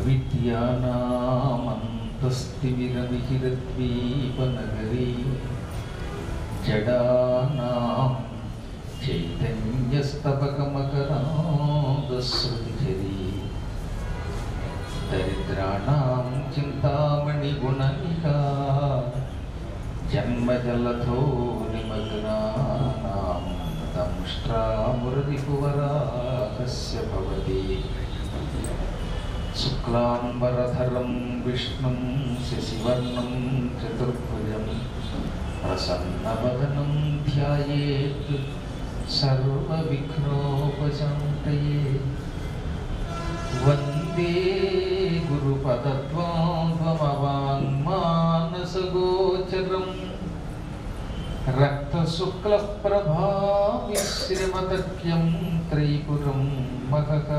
అవిద్యానామంతస్తిమిరమిహిరద్వీపనగరీ జడానాం చైతన్యస్తపకమకరాంధశ్రుతిచరీ దరిద్రాణాం చింతామణిగుణనికా జన్మజలథో నిమగ్నానాం దంష్ట్రామురరిపువరాహస్య భవతి శుక్లాంబరధరం విష్ణుం శశివర్ణం చతుర్భుజం ప్రసన్నవదనం ధ్యాయేత్ సర్వవిఘ్నోపశాంతయే వందే గురుపదద్వాంధ్వమవాङ्మానసగోచరం రక్తశుక్లప్రభామిశ్రమతర్క్యం త్రైపురం మహక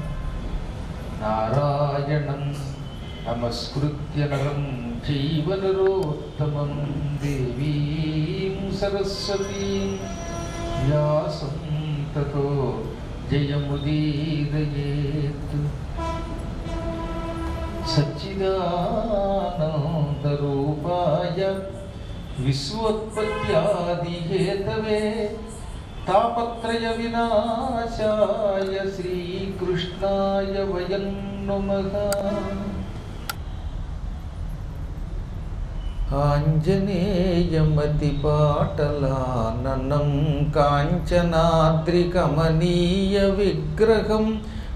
నారాయణం నమస్కృత్య నరం చైవ నరోత్తమం దేవీం సరస్వతీం వ్యాసం తతో జయముదీరయేత్ సచ్చిదానందరూపాయ విశ్వోత్పత్యాదిహేతవే తాపత్రయ వినాశాయ శ్రీకృష్ణాయ వయం నుమః ఆంజనేయమతిపాటలాననం కాంచనాద్రికమనీయ విగ్రహం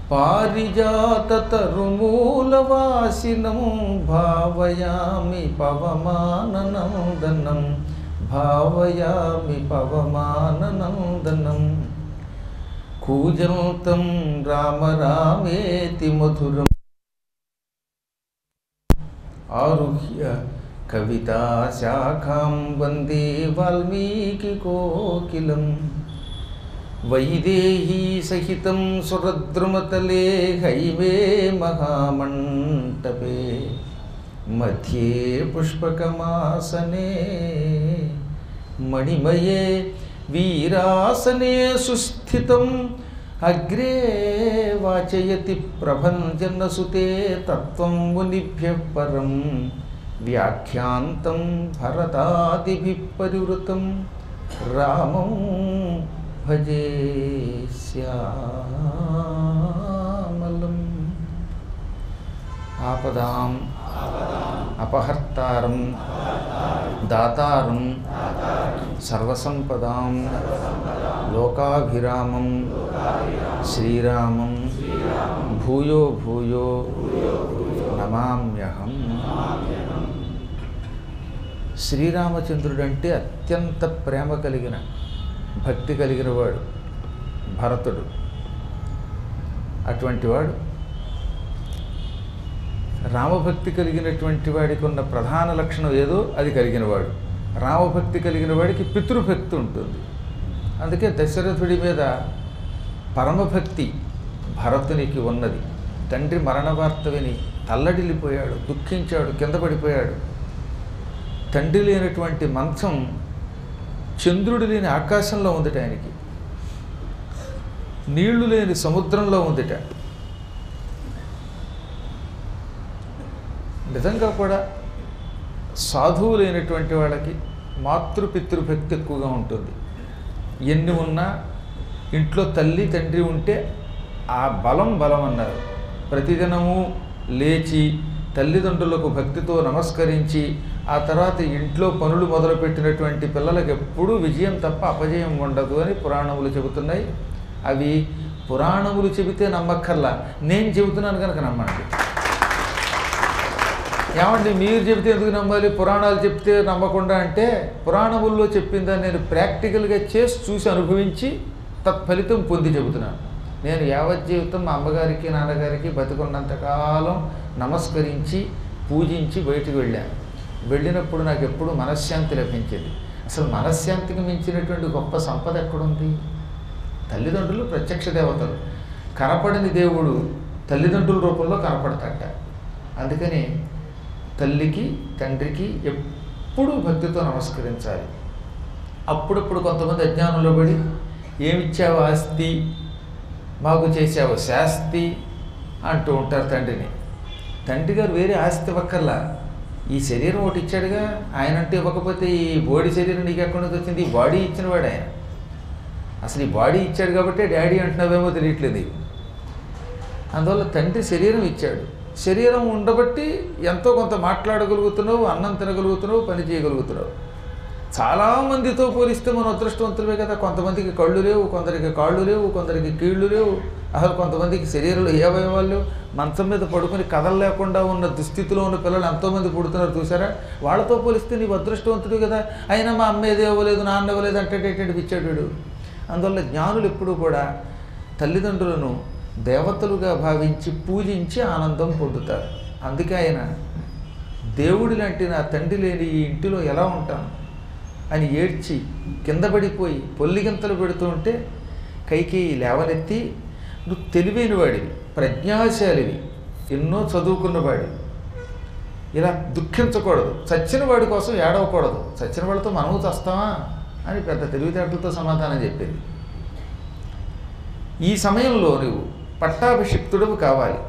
పారిజాతతరుమూలవాసినం భావయామి పవమాననందనం భావయామి పవమాననందనం కూజంతం రామ రామేతి మధురం ఆరుహ్య కవితాశాఖాం వందే వాల్మీకికోకిలం వైదేహీ సహితం సురద్రుమతలే హైవే మహామంటపే మధ్యే పుష్పకమాసనే మణిమయే వీరాసనే సుస్థితం అగ్రే వాచయతి ప్రభంజనసుతే తత్వం మునిభ్య పరం వ్యాఖ్యాంతం భరతాదిభిः పరివృతం రామం భజే శ్యామలం ఆపదాం అపహర్తారం దాతారం సర్వసంపదాం లోకాభిరామం శ్రీరామం భూయో భూయో నమామ్యహం శ్రీరామచంద్రుడు అంటే అత్యంత ప్రేమ కలిగిన భక్తి కలిగిన వాడు భరతుడు అటువంటి వాడు రామభక్తి కలిగినటువంటి వాడికి ఉన్న ప్రధాన లక్షణం ఏదో అది కలిగిన వాడు రామభక్తి కలిగిన వాడికి పితృభక్తి ఉంటుంది అందుకే దశరథుడి మీద పరమభక్తి భరతునికి ఉన్నది తండ్రి మరణ వార్త విని తల్లడిల్లిపోయాడు దుఃఖించాడు కింద పడిపోయాడు తండ్రి లేనటువంటి మంచం చంద్రుడు లేని ఆకాశంలో ఉందిట ఆయనకి నీళ్లు లేని సముద్రంలో ఉందిట నిజంగా కూడా సాధువు లేనటువంటి వాళ్ళకి మాతృపితృభక్తి ఎక్కువగా ఉంటుంది ఎన్ని ఉన్నా ఇంట్లో తల్లి తండ్రి ఉంటే ఆ బలం బలం అన్నారు ప్రతిదినము లేచి తల్లిదండ్రులకు భక్తితో నమస్కరించి ఆ తర్వాత ఇంట్లో పనులు మొదలుపెట్టినటువంటి పిల్లలకు ఎప్పుడూ విజయం తప్ప అపజయం ఉండదు అని పురాణములు చెబుతున్నాయి అవి పురాణములు చెబితే నమ్మక్కర్లా నేను చెబుతున్నాను కనుక నమ్మండి ఏమండి మీరు చెబితే ఎందుకు నమ్మాలి పురాణాలు చెప్తే నమ్మకుండా అంటే పురాణముల్లో చెప్పిందని నేను ప్రాక్టికల్గా చేసి చూసి అనుభవించి తత్ఫలితం పొంది చెబుతున్నాను నేను యావత్ జీవితం మా అమ్మగారికి నాన్నగారికి బతికున్నంతకాలం నమస్కరించి పూజించి బయటికి వెళ్ళాను వెళ్ళినప్పుడు నాకు ఎప్పుడు మనశ్శాంతి లభించేది అసలు మనశ్శాంతికి మించినటువంటి గొప్ప సంపద ఎక్కడుంది తల్లిదండ్రులు ప్రత్యక్ష దేవతలు కనపడని దేవుడు తల్లిదండ్రుల రూపంలో కనపడతాట అందుకని తల్లికి తండ్రికి ఎప్పుడూ భక్తితో నమస్కరించాలి అప్పుడప్పుడు కొంతమంది అజ్ఞానంలో పడి ఏమిచ్చావు ఆస్తి మాకు చేసావు శాస్తి అంటూ ఉంటారు తండ్రిని తండ్రి గారు వేరే ఆస్తి ఇవ్వక్కర్లా ఈ శరీరం ఒకటి ఇచ్చాడుగా ఆయన అంటే ఇవ్వకపోతే ఈ బాడీ శరీరం నీకు ఎక్కడి నుంచి వచ్చింది ఈ బాడీ ఇచ్చినవాడు ఆయన అసలు ఈ బాడీ ఇచ్చాడు కాబట్టి డాడీ అంటున్నావేమో తెలియట్లేదు నీకు అందువల్ల తండ్రి శరీరం ఇచ్చాడు శరీరం ఉండబట్టి ఎంతో కొంత మాట్లాడగలుగుతున్నావు అన్నం తినగలుగుతున్నావు పని చేయగలుగుతున్నావు చాలామందితో పోలిస్తే మనం అదృష్టవంతులమే కదా కొంతమందికి కళ్ళు లేవు కొందరికి కాళ్ళు లేవు కొందరికి కీళ్ళు లేవు అసలు కొంతమందికి శరీరంలో ఏ అవయవాలు లేవు మంచం మీద పడుకొని కథలు లేకుండా ఉన్న దుస్థితిలో ఉన్న పిల్లలు ఎంతోమంది పుడుతున్నారు చూసారా వాళ్ళతో పోలిస్తే నీవు అదృష్టవంతుడు కదా అయినా మా అమ్మ ఏదో ఇవ్వలేదు నాన్న ఇవ్వలేదు అంటే పిచ్చాడు వీడు. అందువల్ల జ్ఞానులు ఎప్పుడూ కూడా తల్లిదండ్రులను దేవతలుగా భావించి పూజించి ఆనందం పొందుతారు అందుకే ఆయన దేవుడి లాంటి నా తండ్రి లేని ఈ ఇంటిలో ఎలా ఉంటాను అని ఏడ్చి కింద పడిపోయి పొల్లిగింతలు పెడుతూ ఉంటే కైకేయి లేవనెత్తి నువ్వు తెలివైన వాడివి ప్రజ్ఞాశాలివి ఎన్నో చదువుకున్నవాడివి ఇలా దుఃఖించకూడదు చచ్చిన వాడి కోసం ఏడవకూడదు చచ్చిన వాడితో మనము చస్తామా అని పెద్ద తెలివితేటలతో సమాధానం చెప్పింది ఈ సమయంలో నువ్వు పట్టాభిషిక్తుడవు కావాలి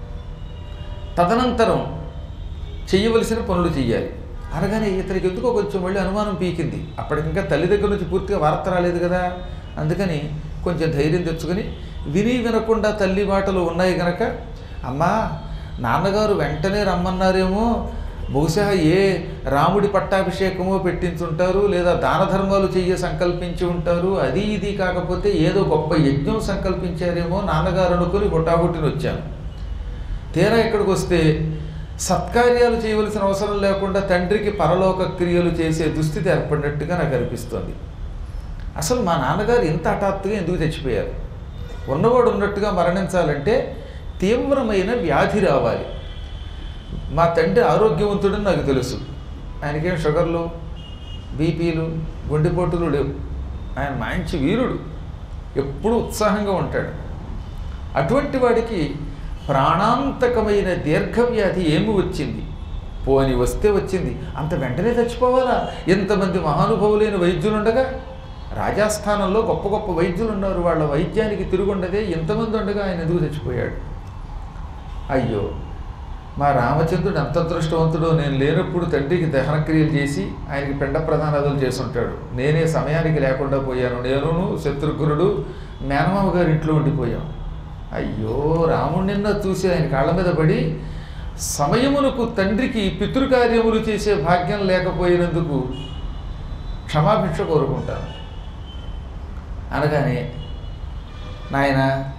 తదనంతరం చేయవలసిన పనులు చెయ్యాలి అనగానే ఇతనికి ఎందుకో కొంచెం మళ్ళీ అనుమానం పీకింది అప్పటికింకా తల్లి దగ్గర నుంచి పూర్తిగా వార్త రాలేదు కదా అందుకని కొంచెం ధైర్యం తెచ్చుకొని విని వినకుండా తల్లి మాటలు ఉన్నాయి గనక అమ్మా నాన్నగారు వెంటనే రమ్మన్నారేమో బహుశా ఏ రాముడి పట్టాభిషేకమో పెట్టించుంటారు లేదా దాన ధర్మాలు చెయ్య సంకల్పించి ఉంటారు అది ఇది కాకపోతే ఏదో గొప్ప యజ్ఞం సంకల్పించారేమో నాన్నగారు అనుకుని గుట్టాగుట్టిని వచ్చాను తీరా ఇక్కడికి వస్తే సత్కార్యాలు చేయవలసిన అవసరం లేకుండా తండ్రికి పరలోక క్రియలు చేసే దుస్థితి ఏర్పడినట్టుగా నాకు అనిపిస్తోంది అసలు మా నాన్నగారు ఇంత హఠాత్తుగా ఎందుకు చచ్చిపోయారు ఉన్నవాడు ఉన్నట్టుగా మరణించాలంటే తీవ్రమైన వ్యాధి రావాలి మా తండ్రి ఆరోగ్యవంతుడని నాకు తెలుసు ఆయనకేం షుగర్లు బీపీలు గుండెపోటులు లేవు ఆయన మంచి వీరుడు ఎప్పుడూ ఉత్సాహంగా ఉంటాడు అటువంటి వాడికి ప్రాణాంతకమైన దీర్ఘవ్యాధి ఏమి వచ్చింది పోని వస్తే వచ్చింది అంత వెంటనే చచ్చిపోవాలా ఎంతమంది మహానుభావులైన వైద్యులు ఉండగా రాజస్థానంలో గొప్ప గొప్ప వైద్యులు ఉన్నారు వాళ్ళ వైద్యానికి తిరుగుండదే ఎంతమంది ఉండగా ఆయన ఎందుకు చచ్చిపోయాడు అయ్యో మా రామచంద్రుడు ఎంత అదృష్టవంతుడో నేను లేనప్పుడు తండ్రికి దహనక్రియలు చేసి ఆయనకి పిండ ప్రధానాదులు చేసుంటాడు నేనే సమయానికి లేకుండా పోయాను నేనును శత్రుఘ్నుడు మేనమామ గారి ఇంట్లో ఉండిపోయాం అయ్యో రాముడు నిన్న చూసి ఆయన కాళ్ళ మీద పడి సమయమునకు తండ్రికి పితృకార్యములు చేసే భాగ్యం లేకపోయినందుకు క్షమాభిక్ష కోరుకుంటాను అనగానే నాయన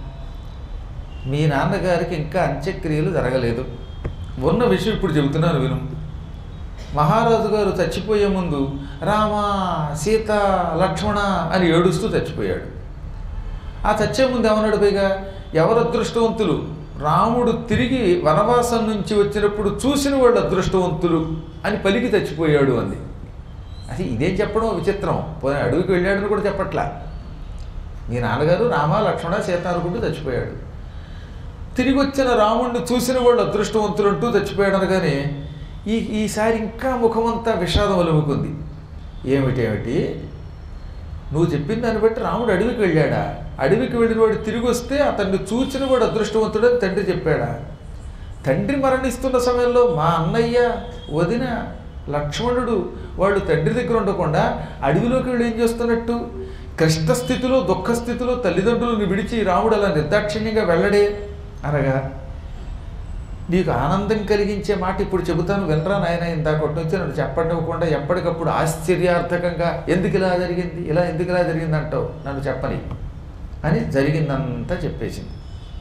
మీ నాన్నగారికి ఇంకా అంత్యక్రియలు జరగలేదు ఉన్న విషయం ఇప్పుడు చెబుతున్నాను విను మహారాజు గారు చచ్చిపోయే ముందు రామ సీత లక్ష్మణ అని ఏడుస్తూ చచ్చిపోయాడు ఆ చచ్చే ముందు ఏమన్నాడు పైగా ఎవరు అదృష్టవంతులు రాముడు తిరిగి వనవాసం నుంచి వచ్చినప్పుడు చూసిన వాళ్ళు అదృష్టవంతులు అని పలికి చచ్చిపోయాడు అంది అది ఇదేం చెప్పడం విచిత్రం పోనీ అడవికి వెళ్ళాడని కూడా చెప్పట్లా మీ నాన్నగారు రామ లక్ష్మణ సీత అనుకుంటూ చచ్చిపోయాడు తిరిగి వచ్చిన రాముణ్ణి చూసిన వాళ్ళు అదృష్టవంతులు అంటూ చచ్చిపోయాడు అనగానే ఈ ఈసారి ఇంకా ముఖమంతా విషాదం అలుముకుంది ఏమిటేమిటి నువ్వు చెప్పిన దాన్ని బట్టి రాముడు అడవికి వెళ్ళాడా అడవికి వెళ్ళిన వాడు తిరిగి వస్తే అతన్ని చూచిన వాడు అదృష్టవంతుడని తండ్రి చెప్పాడా తండ్రి మరణిస్తున్న సమయంలో మా అన్నయ్య వదిన లక్ష్మణుడు వాళ్ళు తండ్రి దగ్గర ఉండకుండా అడవిలోకి వెళ్ళి ఏం చేస్తున్నట్టు కష్ట స్థితిలో దుఃఖ స్థితిలో తల్లిదండ్రులను విడిచి రాముడు అలా నిర్దాక్షిణ్యంగా వెళ్ళడే అనగా నీకు ఆనందం కలిగించే మాట ఇప్పుడు చెబుతాను వినరా నాయన ఇందాకొట్టి నుంచి నన్ను చెప్పనివ్వకుండా ఎప్పటికప్పుడు ఆశ్చర్యార్థకంగా ఎందుకు ఇలా జరిగింది ఇలా ఎందుకు ఇలా జరిగింది అంటావు నన్ను చెప్పని అని జరిగిందంతా చెప్పేసింది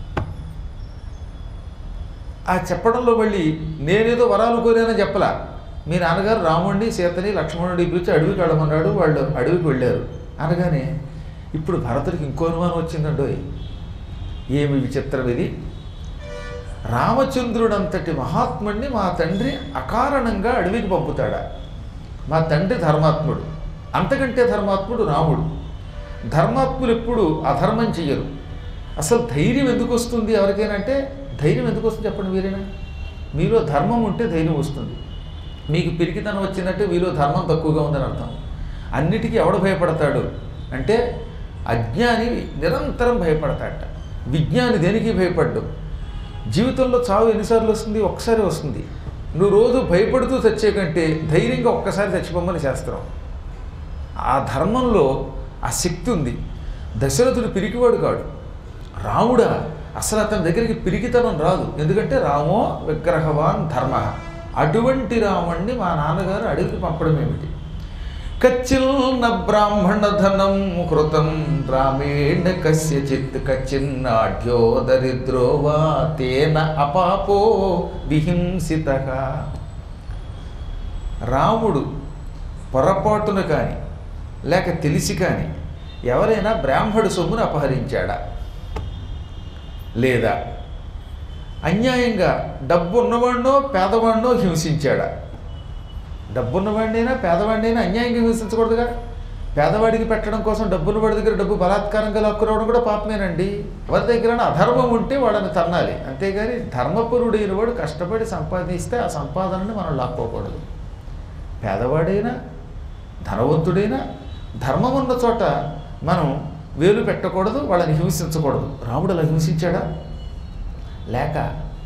ఆ చెప్పడంలో మళ్ళీ నేనేదో వరాలు కోరానని చెప్పలా మీ నాన్నగారు రాముడిని సీతని లక్ష్మణుడి పిలిచి అడవికి వెళ్ళమన్నాడు వాళ్ళు అడవికి వెళ్ళారు అనగానే ఇప్పుడు భరతుడికి ఇంకో అనుమానం వచ్చిందండోయ్ ఏమి విచిత్రం ఇది రామచంద్రుడంతటి మహాత్ముడిని మా తండ్రి అకారణంగా అడవికి పంపుతాడా మా తండ్రి ధర్మాత్ముడు అంతకంటే ధర్మాత్ముడు రాముడు ధర్మాత్ములు ఎప్పుడు అధర్మం చెయ్యరు అసలు ధైర్యం ఎందుకు వస్తుంది ఎవరికైనా అంటే ధైర్యం ఎందుకు వస్తుంది చెప్పండి మీరైనా మీలో ధర్మం ఉంటే ధైర్యం వస్తుంది మీకు పిరికితనం వచ్చిందంటే మీలో ధర్మం తక్కువగా ఉందని అర్థం అన్నిటికీ ఎవడు భయపడతాడు అంటే అజ్ఞాని నిరంతరం భయపడతాడట విజ్ఞాని దేనికి భయపడ్డు జీవితంలో చావు ఎన్నిసార్లు వస్తుంది ఒక్కసారి వస్తుంది నువ్వు రోజు భయపడుతూ చచ్చే కంటే ధైర్యంగా ఒక్కసారి చచ్చిపోమని శాస్త్రం ఆ ధర్మంలో ఆ శక్తి ఉంది దశరథుడు పిరికివాడు కాడు రాముడా అసలు అతని దగ్గరికి పిరికితనం రాదు ఎందుకంటే రామో విగ్రహవాన్ ధర్మ అటువంటి రాముణ్ణి మా నాన్నగారు అడవికి పంపడం ఏమిటి కచ్చిన్న బ్రాహ్మణ ధనం కృతం రామేణ కస్యచిత్ కచ్చిన్నాఢ్యో దరిద్రో వా తేన అపాపో విహింసిత రాముడు పొరపాటున కానీ లేక తెలిసి కానీ ఎవరైనా బ్రాహ్మడు సొమ్మును అపహరించాడా లేదా అన్యాయంగా డబ్బు ఉన్నవాడినో పేదవాడినో హింసించాడా డబ్బున్నవాడినైనా పేదవాడినైనా అన్యాయంగా హింసించకూడదుగా పేదవాడికి పెట్టడం కోసం డబ్బున్నవాడి దగ్గర డబ్బు బలాత్కారంగా లాక్కురావడం కూడా పాపమేనండి వారి దగ్గర అధర్మం ఉంటే వాడని తన్నాలి అంతేగాని ధర్మపురుడైన వాడు కష్టపడి సంపాదిస్తే ఆ సంపాదనని మనం లాక్కోకూడదు పేదవాడైనా ధనవంతుడైనా ధర్మం ఉన్న చోట మనం వేలు పెట్టకూడదు వాళ్ళని హింసించకూడదు రాముడు అలా హింసించాడా లేక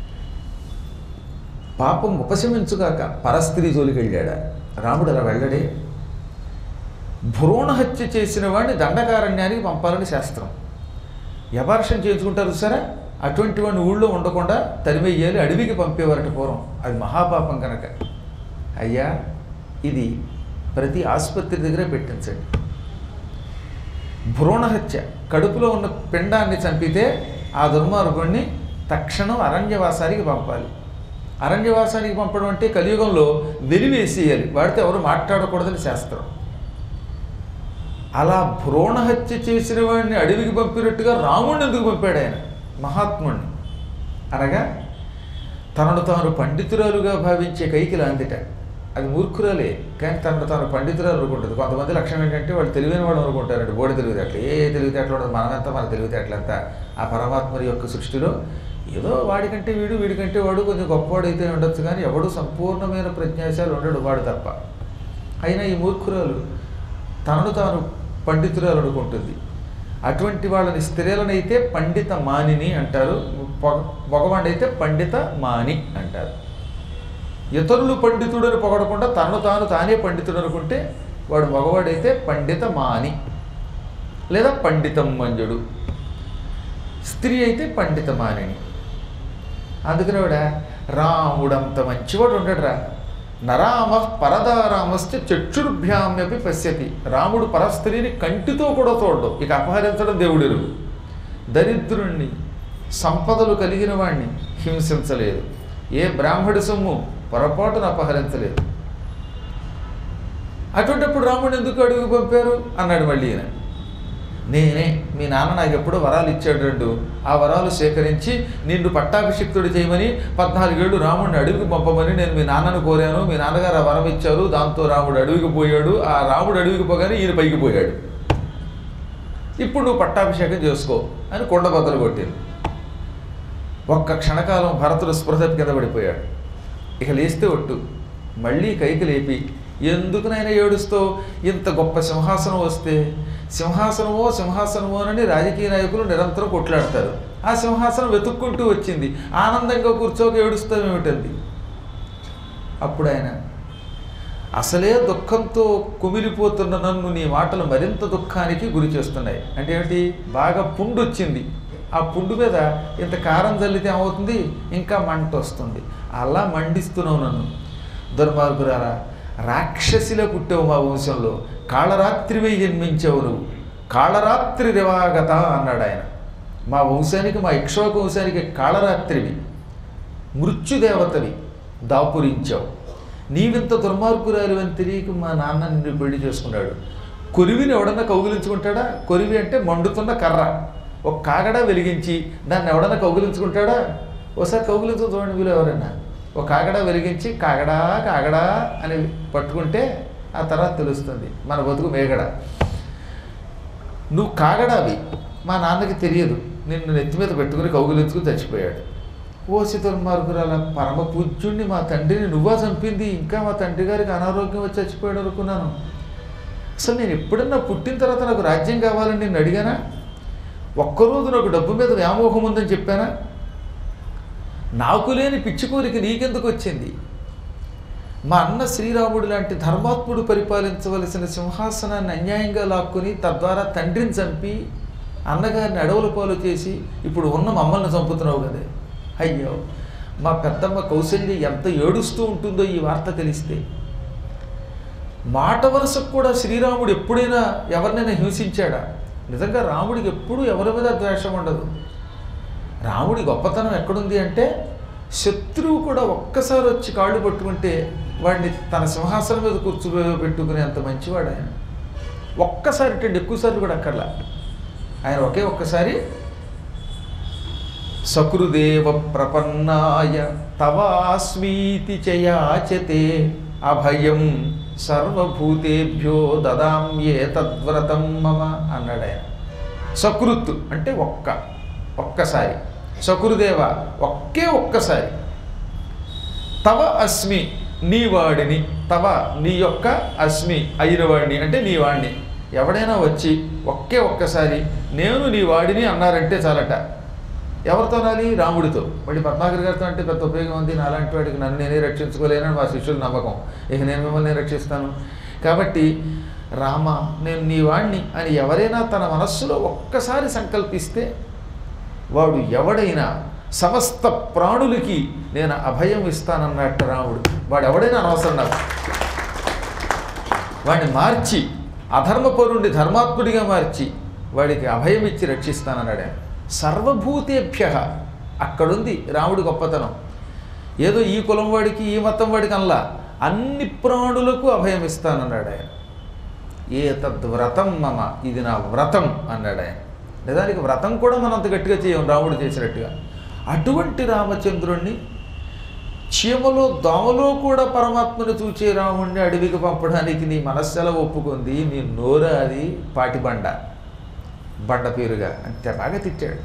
పాపం ఉపశమించుగాక పరస్త్రీ జోలికి వెళ్ళాడా రాముడు అలా వెళ్ళడే భ్రూణ హత్య చేసిన వాడిని దండకారణ్యానికి పంపాలని శాస్త్రం యభార్షం చేయించుకుంటారు సరే అటువంటి వాడిని ఊళ్ళో ఉండకుండా తరిమేయాలి అడవికి పంపేవారట పూర్వం అది మహాపాపం కనుక అయ్యా ఇది ప్రతి ఆసుపత్రి దగ్గర పెట్టించండి భ్రూణహత్య కడుపులో ఉన్న పిండాన్ని చంపితే ఆ దుర్మార్గుణ్ణి తక్షణం అరణ్యవాసానికి పంపాలి అరణ్యవాసానికి పంపడం అంటే కలియుగంలో వెలివేసేయాలి వాడితే ఎవరు మాట్లాడకూడదని శాస్త్రం అలా భ్రూణహత్య చేసిన వాడిని అడవికి పంపినట్టుగా రాముడిని ఎందుకు పంపాడు ఆయన మహాత్ముడిని అనగా తనను తాను పండితురాలుగా భావించే కైకిల అందిట అది మూర్ఖురాలే కానీ తనను తాను పండితురాలు అనుకుంటుంది కొంతమంది లక్ష్యం ఏంటంటే వాళ్ళు తెలివైన వాళ్ళు అనుకుంటారండి బోడి తెలివితేటలు ఏ తెలివితేటలు ఉండదు మనమంతా మన తెలివితేటలంతా ఆ పరమాత్మరి యొక్క సృష్టిలో ఏదో వాడికంటే వీడు వీడికంటే వాడు కొంచెం గొప్పవాడైతే ఉండొచ్చు కానీ ఎవడు సంపూర్ణమైన ప్రజ్ఞాశాలు ఉండడు వాడు తప్ప అయినా ఈ మూర్ఖురాలు తనను తాను పండితురాలు అనుకుంటుంది అటువంటి వాళ్ళని స్త్రీలనైతే పండిత మానిని అంటారు మగవాడైతే పండిత మాని అంటారు ఇతరులు పండితుడని పొగడకుండా తనను తాను తానే పండితుడు అనుకుంటే వాడు మగవాడైతే పండిత మాని లేదా పండితం మంజుడు స్త్రీ అయితే పండిత మానిని అందుకని వాడ రాముడంత మంచివాడు ఉండడురా నరామ పరదారామశ్చ చక్షుర్భ్యామ్యపి పశ్యతి రాముడు పరస్త్రీని కంటితో కూడా చూడడు ఇక అపహరించడం దేవుడిరు దరిద్రుణ్ణి సంపదలు కలిగిన వాణ్ణి హింసించలేదు ఏ బ్రాహ్మడి సొమ్ము పొరపాటున అపహరించలేదు అటువంటిప్పుడు రాముడు ఎందుకు అడుగు పంపారు అన్నాడు మళ్ళీ ఈయన నేనే మీ నాన్న నాకు ఎప్పుడో వరాలు ఇచ్చాడు రెండు ఆ వరాలు సేకరించి నిన్ను పట్టాభిషిక్తుడు చేయమని పద్నాలుగేళ్ళు రాముడిని అడవికి పంపమని నేను మీ నాన్నను కోరాను మీ నాన్నగారు ఆ వరం ఇచ్చారు దాంతో రాముడు అడవికి పోయాడు ఆ రాముడు అడవికి పోగానే ఈయన పైకి పోయాడు ఇప్పుడు నువ్వు పట్టాభిషేకం చేసుకో అని కొండ బద్దలు కొట్టింది ఒక్క క్షణకాలం భరతుడు స్పృహ కింద పడిపోయాడు ఇక లేస్తే ఒట్టు మళ్ళీ కైకి లేపి ఎందుకునైనా ఏడుస్తూ ఇంత గొప్ప సింహాసనం వస్తే సింహాసనమో సింహాసనమో అని రాజకీయ నాయకులు నిరంతరం కొట్లాడతారు ఆ సింహాసనం వెతుక్కుంటూ వచ్చింది ఆనందంగా కూర్చోక ఏడుస్తామేమిటంది అప్పుడు ఆయన అసలే దుఃఖంతో కుమిలిపోతున్న నన్ను నీ మాటలు మరింత దుఃఖానికి గురి చేస్తున్నాయి అంటే ఏమిటి బాగా పుండు వచ్చింది ఆ పుండు మీద ఇంత కారం చల్లితే ఏమవుతుంది ఇంకా మంట వస్తుంది అలా మండిస్తున్నావు నన్ను దుర్మార్గురారా రాక్షసిలో పుట్టావు మా వంశంలో కాళరాత్రివై జన్మించావు నువ్వు కాళరాత్రి రివాగత అన్నాడు ఆయన మా వంశానికి మా ఇక్ష్వాకు వంశానికి కాళరాత్రివి మృత్యుదేవతవి దాపురించావు నీవింత దుర్మార్గురాలు అని తెలియక మా నాన్న నిన్ను పెళ్లి చేసుకున్నాడు కొరివిని ఎవడన్నా కౌగిలించుకుంటాడా కొరివి అంటే మండుతున్న కర్ర ఒక కాగడ వెలిగించి దాన్ని ఎవడన్నా కౌగిలించుకుంటాడా ఒకసారి కౌగిలించు చూడండి వీళ్ళు ఎవరైనా ఒక కాగడ వెలిగించి కాగడా కాగడా అని పట్టుకుంటే ఆ తర్వాత తెలుస్తుంది మన బతుకు మేగడ నువ్వు కాగడావి మా నాన్నకి తెలియదు నిన్ను నెత్తి మీద పెట్టుకుని కౌగులెత్తుకుని చచ్చిపోయాడు ఓసి దుర్మార్గురాల పరమ పూజ్యుణ్ణి మా తండ్రిని నువ్వా చంపింది ఇంకా మా తండ్రి గారికి అనారోగ్యం వచ్చి చచ్చిపోయాడు అనుకున్నాను అసలు నేను ఎప్పుడన్నా పుట్టిన తర్వాత నాకు రాజ్యం కావాలని నేను అడిగానా ఒక్కరోజు నాకు డబ్బు మీద వ్యామోహం ఉందని చెప్పానా నాకు లేని పిచ్చి కోరిక నీకెందుకు వచ్చింది మా అన్న శ్రీరాముడు లాంటి ధర్మాత్ముడు పరిపాలించవలసిన సింహాసనాన్ని అన్యాయంగా లాక్కుని తద్వారా తండ్రిని చంపి అన్నగారిని అడవుల పాలు చేసి ఇప్పుడు ఉన్న మమ్మల్ని చంపుతున్నావు కదే అయ్యో మా పెద్దమ్మ కౌశల్య ఎంత ఏడుస్తూ ఉంటుందో ఈ వార్త తెలిస్తే మాట వరుసకు కూడా శ్రీరాముడు ఎప్పుడైనా ఎవరినైనా హింసించాడా నిజంగా రాముడికి ఎప్పుడూ ఎవరి మీద ద్వేషం ఉండదు రాముడి గొప్పతనం ఎక్కడుంది అంటే శత్రువు కూడా ఒక్కసారి వచ్చి కాళ్ళు పట్టుకుంటే వాడిని తన సింహాసనం మీద కూర్చోబెట్టుకునే అంత మంచివాడు ఆయన ఒక్కసారి అంటే ఎక్కువసార్లు కూడా అక్కర్లా ఆయన ఒకే ఒక్కసారి సకృదేవ ప్రపన్నాయ తవాస్మీతి చయాచతే అభయం సర్వభూతేభ్యో దదామ్యే తద్వ్రతం మమ అన్నాడు ఆయన సకృత్ అంటే ఒక్క ఒక్కసారి సకృదేవ ఒకే ఒక్కసారి తవ అస్మి నీ వాడిని తవ నీ యొక్క అస్మి అయిన వాడిని అంటే నీ వాడిని ఎవడైనా వచ్చి ఒకే ఒక్కసారి నేను నీ వాడిని అన్నారంటే చాలట ఎవరితో అనాలి రాముడితో మళ్ళీ పద్మాకర్ గారితో అంటే పెద్ద ఉపయోగం ఉంది నా అలాంటి వాడికి నన్ను నేనే రక్షించుకోలేనని మా శిష్యుల నమ్మకం ఇక నేను మిమ్మల్ని రక్షిస్తాను కాబట్టి రామ నేను నీ వాణ్ణి అని ఎవరైనా తన మనస్సులో ఒక్కసారి సంకల్పిస్తే వాడు ఎవడైనా సమస్త ప్రాణులకి నేను అభయం ఇస్తానన్నట్టు రాముడు వాడు ఎవడైనా అనవసరం నాకు వాడిని మార్చి అధర్మపరుణ్ణి ధర్మాత్ముడిగా మార్చి వాడికి అభయం ఇచ్చి రక్షిస్తానన్నాడు ఆయన సర్వభూతేభ్య అక్కడుంది రాముడి గొప్పతనం ఏదో ఈ కులం వాడికి ఈ మతం వాడికి అల్లా అన్ని ప్రాణులకు అభయం ఇస్తానన్నాడు ఆయన ఏ తద్వ్రతం మమ ఇది నా వ్రతం అన్నాడు ఆయన నిజానికి వ్రతం కూడా మనం అంత గట్టిగా చేయం రాముడు చేసినట్టుగా అటువంటి రామచంద్రుణ్ణి చీమలో దోమలో కూడా పరమాత్మను చూచే రాముణ్ణి అడవికి పంపడానికి నీ మనస్సెల ఒప్పుకుంది నీ నోర అది పాటి బండ బండ పేరుగా అంతే బాగా తిట్టాడు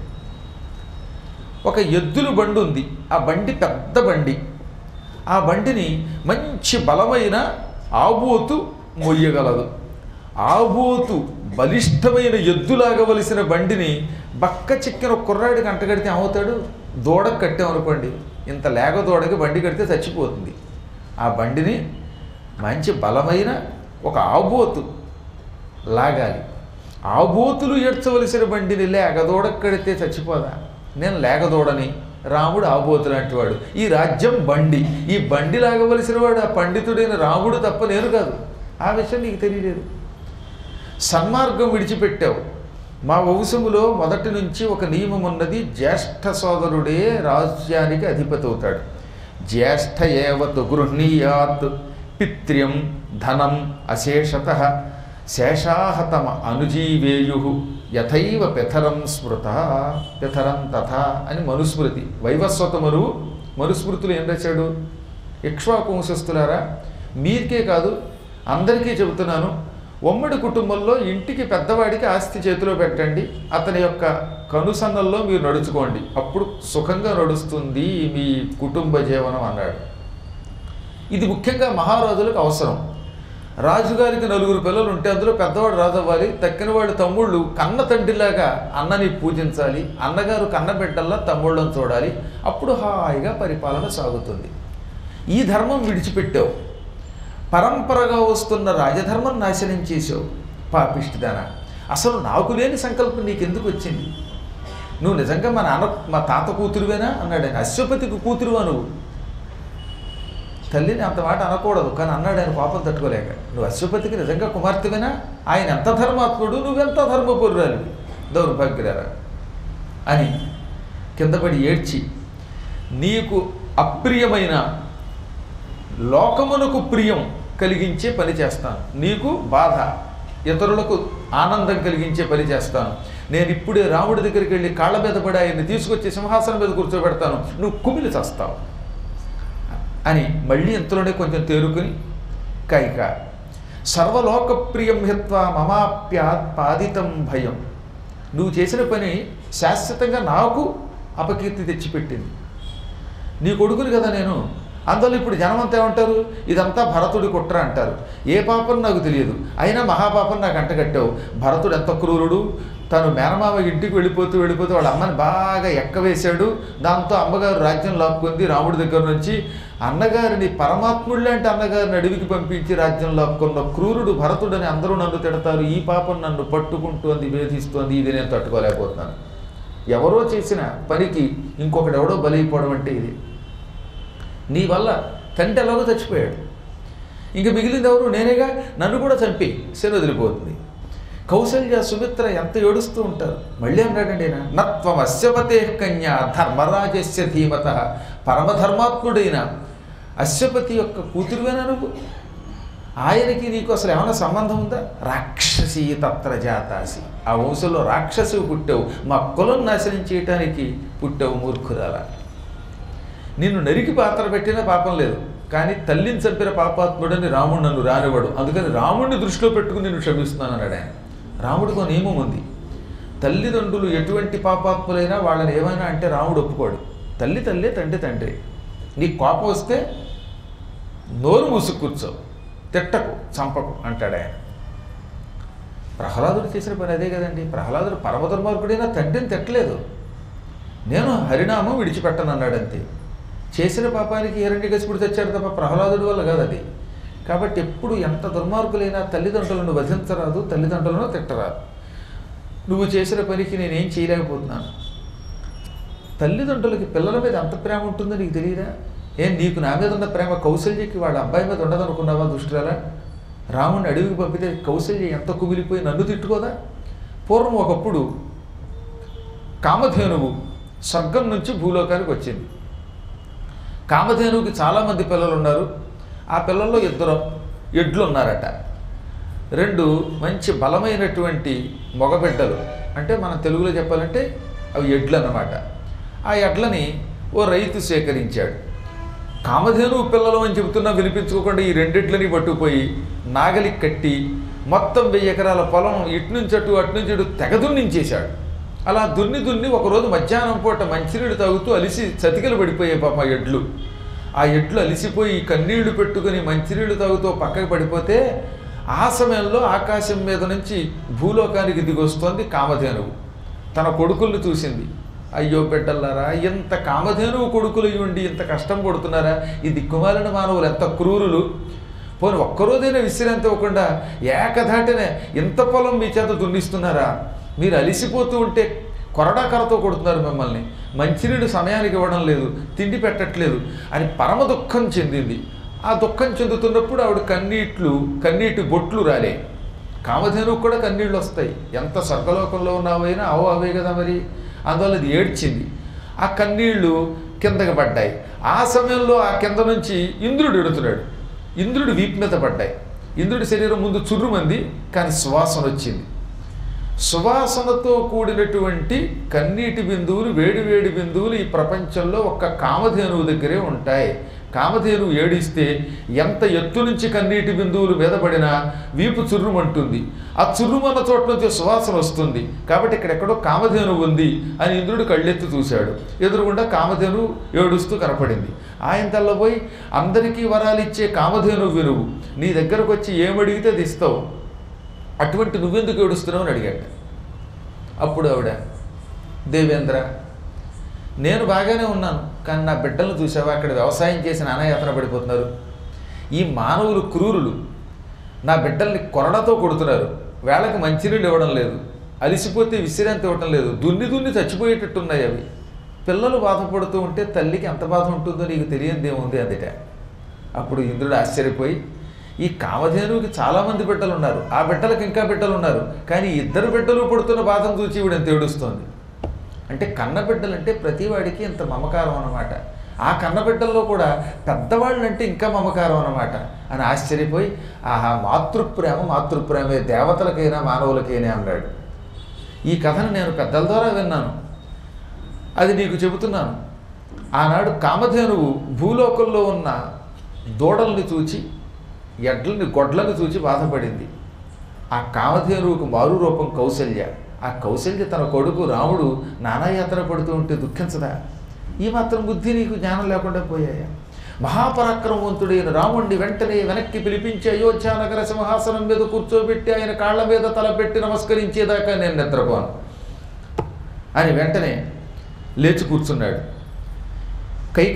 ఒక ఎద్దుల బండి ఉంది ఆ బండి పెద్ద బండి ఆ బండిని మంచి బలమైన ఆబోతు మొయ్యగలదు ఆబోతు బలిష్టమైన ఎద్దులాగవలసిన బండిని బక్క చిక్కిన కుర్రాడికి అంటగడితే ఏమవుతాడు దూడకు కట్టామనుకోండి ఇంత లేగ దూడకి బండి కడితే చచ్చిపోతుంది ఆ బండిని మంచి బలమైన ఒక ఆబోతు లాగాలి ఆబోతులు ఏడ్చవలసిన బండిని లేగదోడకు కడితే చచ్చిపోదా నేను లేగదోడని రాముడు ఆబోతు లాంటి వాడు ఈ రాజ్యం బండి ఈ బండి లాగవలసిన వాడు ఆ పండితుడైన రాముడు తప్ప నేను కాదు ఆ విషయం నీకు తెలియలేదు సన్మార్గం విడిచిపెట్టావు మా వంశములో మొదటి నుంచి ఒక నియమం ఉన్నది జ్యేష్ఠ సోదరుడే రాజ్యానికి అధిపతి అవుతాడు జ్యేష్ఠ ఏవతు గృహ్ణీయాత్ పిత్ర్యం ధనం అశేషత శేషాహ తమ అనుజీవేయు యథైవ పితరం స్మృత పితరం తథా అని మనుస్మృతి వైవస్వతమురు మనుస్మృతులు ఏం రాశాడు ఇక్ష్వాకు వంశస్థులారా మీరికే కాదు అందరికీ చెబుతున్నాను ఉమ్మడి కుటుంబంలో ఇంటికి పెద్దవాడికి ఆస్తి చేతిలో పెట్టండి అతని యొక్క కనుసన్నల్లో మీరు నడుచుకోండి అప్పుడు సుఖంగా నడుస్తుంది మీ కుటుంబ జీవనం అన్నాడు ఇది ముఖ్యంగా మహారాజులకు అవసరం రాజుగారికి నలుగురు పిల్లలు ఉంటే అందులో పెద్దవాడు రాజు అవ్వాలి తక్కినవాడు తమ్ముళ్ళు కన్న తండ్రిలాగా అన్నని పూజించాలి అన్నగారు కన్న బిడ్డల్లా తమ్ముళ్ళని చూడాలి అప్పుడు హాయిగా పరిపాలన సాగుతుంది ఈ ధర్మం విడిచిపెట్టావు పరంపరగా వస్తున్న రాజధర్మం నాశనం చేసావు పాపిష్టిదాన అసలు నాకు లేని సంకల్పం నీకు ఎందుకు వచ్చింది నువ్వు నిజంగా మా నాన్న మా తాత కూతురువేనా అన్నాడు ఆయన అశ్వపతికి కూతురువా నువ్వు తల్లిని అంత మాట అనకూడదు కానీ అన్నాడు ఆయన పాపం తట్టుకోలేక నువ్వు అశ్వపతికి నిజంగా కుమార్తెవేనా ఆయన ఎంత ధర్మాత్ముడు నువ్వెంత ధర్మపూర్రాలివి దౌర్భాగ్యరారా అని కిందపడి ఏడ్చి నీకు అప్రియమైన లోకమునకు ప్రియం కలిగించే పని చేస్తాను నీకు బాధ ఇతరులకు ఆనందం కలిగించే పని చేస్తాను నేను ఇప్పుడే రాముడి దగ్గరికి వెళ్ళి కాళ్ళ మీద పడి ఆయన్ని తీసుకొచ్చి సింహాసనం మీద కూర్చోబెడతాను నువ్వు కుమిలి చస్తావు అని మళ్ళీ ఇంతలోనే కొంచెం తేరుకుని కైక సర్వలోక ప్రియం హిత్వ మమాప్యాత్ పాదితం భయం నువ్వు చేసిన పని శాశ్వతంగా నాకు అపకీర్తి తెచ్చిపెట్టింది నీ కొడుకుని కదా నేను అందువల్ల ఇప్పుడు జనమంతా ఏమంటారు ఇదంతా భరతుడి కుట్ర అంటారు ఏ పాపం నాకు తెలియదు అయినా మహాపాపం నాకు అంటగట్టావు భరతుడు ఎంత క్రూరుడు తను మేనమామ ఇంటికి వెళ్ళిపోతూ వెళ్ళిపోతూ వాళ్ళ అమ్మని బాగా ఎక్కవేశాడు దాంతో అమ్మగారు రాజ్యం లాక్కుంది రాముడి దగ్గర నుంచి అన్నగారిని పరమాత్ముడు లాంటి అన్నగారిని అడవికి పంపించి రాజ్యం లాక్కున్న క్రూరుడు భరతుడని అందరూ నన్ను తిడతారు ఈ పాపం నన్ను పట్టుకుంటోంది వేధిస్తోంది ఇది నేను తట్టుకోలేకపోతున్నాను ఎవరో చేసిన పనికి ఇంకొకటి ఎవడో బలైపోవడం అంటే ఇది నీ వల్ల తండ్రి ఎలాగో చచ్చిపోయాడు ఇంక మిగిలింది ఎవరు నేనేగా నన్ను కూడా చంపి శని వదిలిపోతుంది కౌశల్య సుమిత్ర ఎంత ఏడుస్తూ ఉంటారు మళ్ళీ అన్నాడండి ఆయన నత్వం అశ్వపతే కన్యా ధర్మరాజస్య ధీమత పరమధర్మాత్ముడైన అశ్వపతి యొక్క కూతురువేనా నువ్వు ఆయనకి నీకు అసలు ఏమైనా సంబంధం ఉందా రాక్షసి తత్ర జాతాసి ఆ వంశంలో రాక్షసి పుట్టావు మా కులం నాశనం చేయటానికి పుట్టావు మూర్ఖురాల నిన్ను నరికి పాత్ర పెట్టినా పాపం లేదు కానీ తల్లిని చంపిన పాపాత్ముడని రాముడు నన్ను రానివాడు అందుకని రాముడిని దృష్టిలో పెట్టుకుని నేను క్షమిస్తున్నాను అన్నాడు ఆయన రాముడికి ఒక నియమం ఉంది తల్లిదండ్రులు ఎటువంటి పాపాత్ములైనా వాళ్ళని ఏమైనా అంటే రాముడు ఒప్పుకోడు తల్లి తల్లే తండ్రి తండ్రి నీకు కోపం వస్తే నోరు మూసుకు కూర్చో తిట్టకు చంపకు అంటాడు ఆయన ప్రహ్లాదుడు చేసిన పని అదే కదండి ప్రహ్లాదుడు పరమ దుర్మార్గుడైనా తండ్రిని తిట్టలేదు నేను హరినామం విడిచిపెట్టను అన్నాడు అంతే చేసిన పాపానికి హిరణ్యకశిపుడు తెచ్చాడు తప్ప ప్రహ్లాదుడి వల్ల కాదు అది కాబట్టి ఎప్పుడు ఎంత దుర్మార్గులైనా తల్లిదండ్రులను వధించరాదు తల్లిదండ్రులను తిట్టరాదు నువ్వు చేసిన పనికి నేనేం చేయలేకపోతున్నాను తల్లిదండ్రులకి పిల్లల మీద ఎంత ప్రేమ ఉంటుందో నీకు తెలియదా ఏం నీకు నా మీద ఉన్న ప్రేమ కౌశల్యకి వాళ్ళ అబ్బాయి మీద ఉండదనుకున్నావా దుష్టురాలా రాముడిని అడవికి పంపితే కౌశల్య ఎంత కుమిలిపోయి నన్ను తిట్టుకోదా పూర్వం ఒకప్పుడు కామధేనువు స్వర్గం నుంచి భూలోకానికి వచ్చింది కామధేనువుకి చాలామంది పిల్లలు ఉన్నారు ఆ పిల్లల్లో ఇద్దరు ఎడ్లు ఉన్నారట రెండు మంచి బలమైనటువంటి మగబిడ్డలు అంటే మనం తెలుగులో చెప్పాలంటే అవి ఎడ్లు అన్నమాట ఆ ఎడ్లని ఓ రైతు సేకరించాడు కామధేనువు పిల్లలు అని చెబుతున్నా వినిపించుకోకుండా ఈ రెండిట్లని పట్టుకుపోయి నాగలి కట్టి మొత్తం వెయ్యి ఎకరాల పొలం ఇటు నుంచి అటు అటు నుంచి అటు తెగ దున్నించేశాడు అలా దున్ని దున్ని ఒకరోజు మధ్యాహ్నం పూట మంచినీళ్ళు తాగుతూ అలిసి చతికిలు పడిపోయాయి పాప ఆ ఎడ్లు ఆ ఎడ్లు అలిసిపోయి కన్నీళ్లు పెట్టుకుని మంచినీళ్లు తాగుతూ పక్కకు పడిపోతే ఆ సమయంలో ఆకాశం మీద నుంచి భూలోకానికి దిగొస్తోంది కామధేనువు తన కొడుకుల్ని చూసింది అయ్యో బిడ్డలారా ఇంత కామధేనువు కొడుకులు ఉండి ఇంత కష్టం పడుతున్నారా ఈ దిక్కుమాలిన మానవులు ఎంత క్రూరులు పోనీ ఒక్కరోజైనా విశ్రాంతి ఇవ్వకుండా ఏకధాటినే ఇంత పొలం మీ చేత దున్నిస్తున్నారా మీరు అలిసిపోతూ ఉంటే కొరడా కర్రతో కొడుతున్నారు మిమ్మల్ని మంచినీళ్ళు సమయానికి ఇవ్వడం లేదు తిండి పెట్టట్లేదు అని పరమ దుఃఖం చెందింది ఆ దుఃఖం చెందుతున్నప్పుడు ఆవిడ కన్నీట్లు కన్నీటి బొట్లు రాలే కామధేనువు కూడా కన్నీళ్ళు వస్తాయి ఎంత స్వర్గలోకంలో ఉన్నావైనా అవు అవే కదా మరి అందువల్ల అది ఏడ్చింది ఆ కన్నీళ్లు కిందకి పడ్డాయి ఆ సమయంలో ఆ కింద నుంచి ఇంద్రుడు ఎడుతున్నాడు ఇంద్రుడు వీపు మీద పడ్డాయి ఇంద్రుడి శరీరం ముందు చుర్రుమంది కానీ సువాసన వచ్చింది సువాసనతో కూడినటువంటి కన్నీటి బిందువులు వేడి వేడి బిందువులు ఈ ప్రపంచంలో ఒక్క కామధేనువు దగ్గరే ఉంటాయి కామధేనువు ఏడిస్తే ఎంత ఎత్తు నుంచి కన్నీటి బిందువులు మీద పడినా వీపు చుర్రుమంటుంది ఆ చుర్రుమన్న చోట నుంచి సువాసన వస్తుంది కాబట్టి ఇక్కడెక్కడో కామధేనువు ఉంది అని ఇంద్రుడు కళ్ళెత్తి చూశాడు ఎదురుగుండా కామధేనువు ఏడుస్తూ కనపడింది ఆయన తెల్లబోయి అందరికీ వరాలు ఇచ్చే కామధేనువు వినువు నీ దగ్గరకు వచ్చి ఏమడిగితే అది ఇస్తావు అటువంటి నువ్వెందుకు ఏడుస్తున్నావు అని అడిగాడు అప్పుడు ఆవిడ దేవేంద్ర నేను బాగానే ఉన్నాను కానీ నా బిడ్డలను చూసావా అక్కడ వ్యవసాయం చేసి నానాయాతన పడిపోతున్నారు ఈ మానవులు క్రూరులు నా బిడ్డల్ని కొరడతో కొడుతున్నారు వేళకి మంచినీళ్ళు ఇవ్వడం లేదు అలిసిపోతే విశ్రాంతి ఇవ్వడం లేదు దున్ని దున్ని చచ్చిపోయేటట్టున్నాయి అవి పిల్లలు బాధపడుతూ ఉంటే తల్లికి ఎంత బాధ ఉంటుందో నీకు తెలియనిదేముంది అందుట అప్పుడు ఇంద్రుడు ఆశ్చర్యపోయి ఈ కామధేనువుకి చాలామంది బిడ్డలు ఉన్నారు ఆ బిడ్డలకు ఇంకా బిడ్డలు ఉన్నారు కానీ ఇద్దరు బిడ్డలు పడుతున్న బాధను చూచి ఈవిడ ఎంత ఏడుస్తోంది అంటే కన్నబిడ్డలు అంటే ప్రతివాడికి ఇంత మమకారం అన్నమాట ఆ కన్నబిడ్డల్లో కూడా పెద్దవాళ్ళు అంటే ఇంకా మమకారం అన్నమాట అని ఆశ్చర్యపోయి ఆహా మాతృప్రేమ మాతృప్రేమే దేవతలకైనా మానవులకైనా అన్నాడు ఈ కథను నేను పెద్దల ద్వారా విన్నాను అది నీకు చెబుతున్నాను ఆనాడు కామధేనువు భూలోకంలో ఉన్న దూడల్ని చూచి ఎడ్లని గొడ్లను చూచి బాధపడింది ఆ కామధేనువుకు మారు రూపం కౌశల్య ఆ కౌశల్య తన కొడుకు రాముడు నానాయాత్ర పడుతూ ఉంటే దుఃఖించదా ఈ మాత్రం బుద్ధి నీకు జ్ఞానం లేకుండా పోయాయా మహాపరాక్రమవంతుడైన రాముణ్ణి వెంటనే వెనక్కి పిలిపించి అయోధ్య నగర సింహాసనం మీద కూర్చోబెట్టి ఆయన కాళ్ళ మీద తలపెట్టి నమస్కరించేదాకా నేను నిద్రపోను అని వెంటనే లేచి కూర్చున్నాడు కైక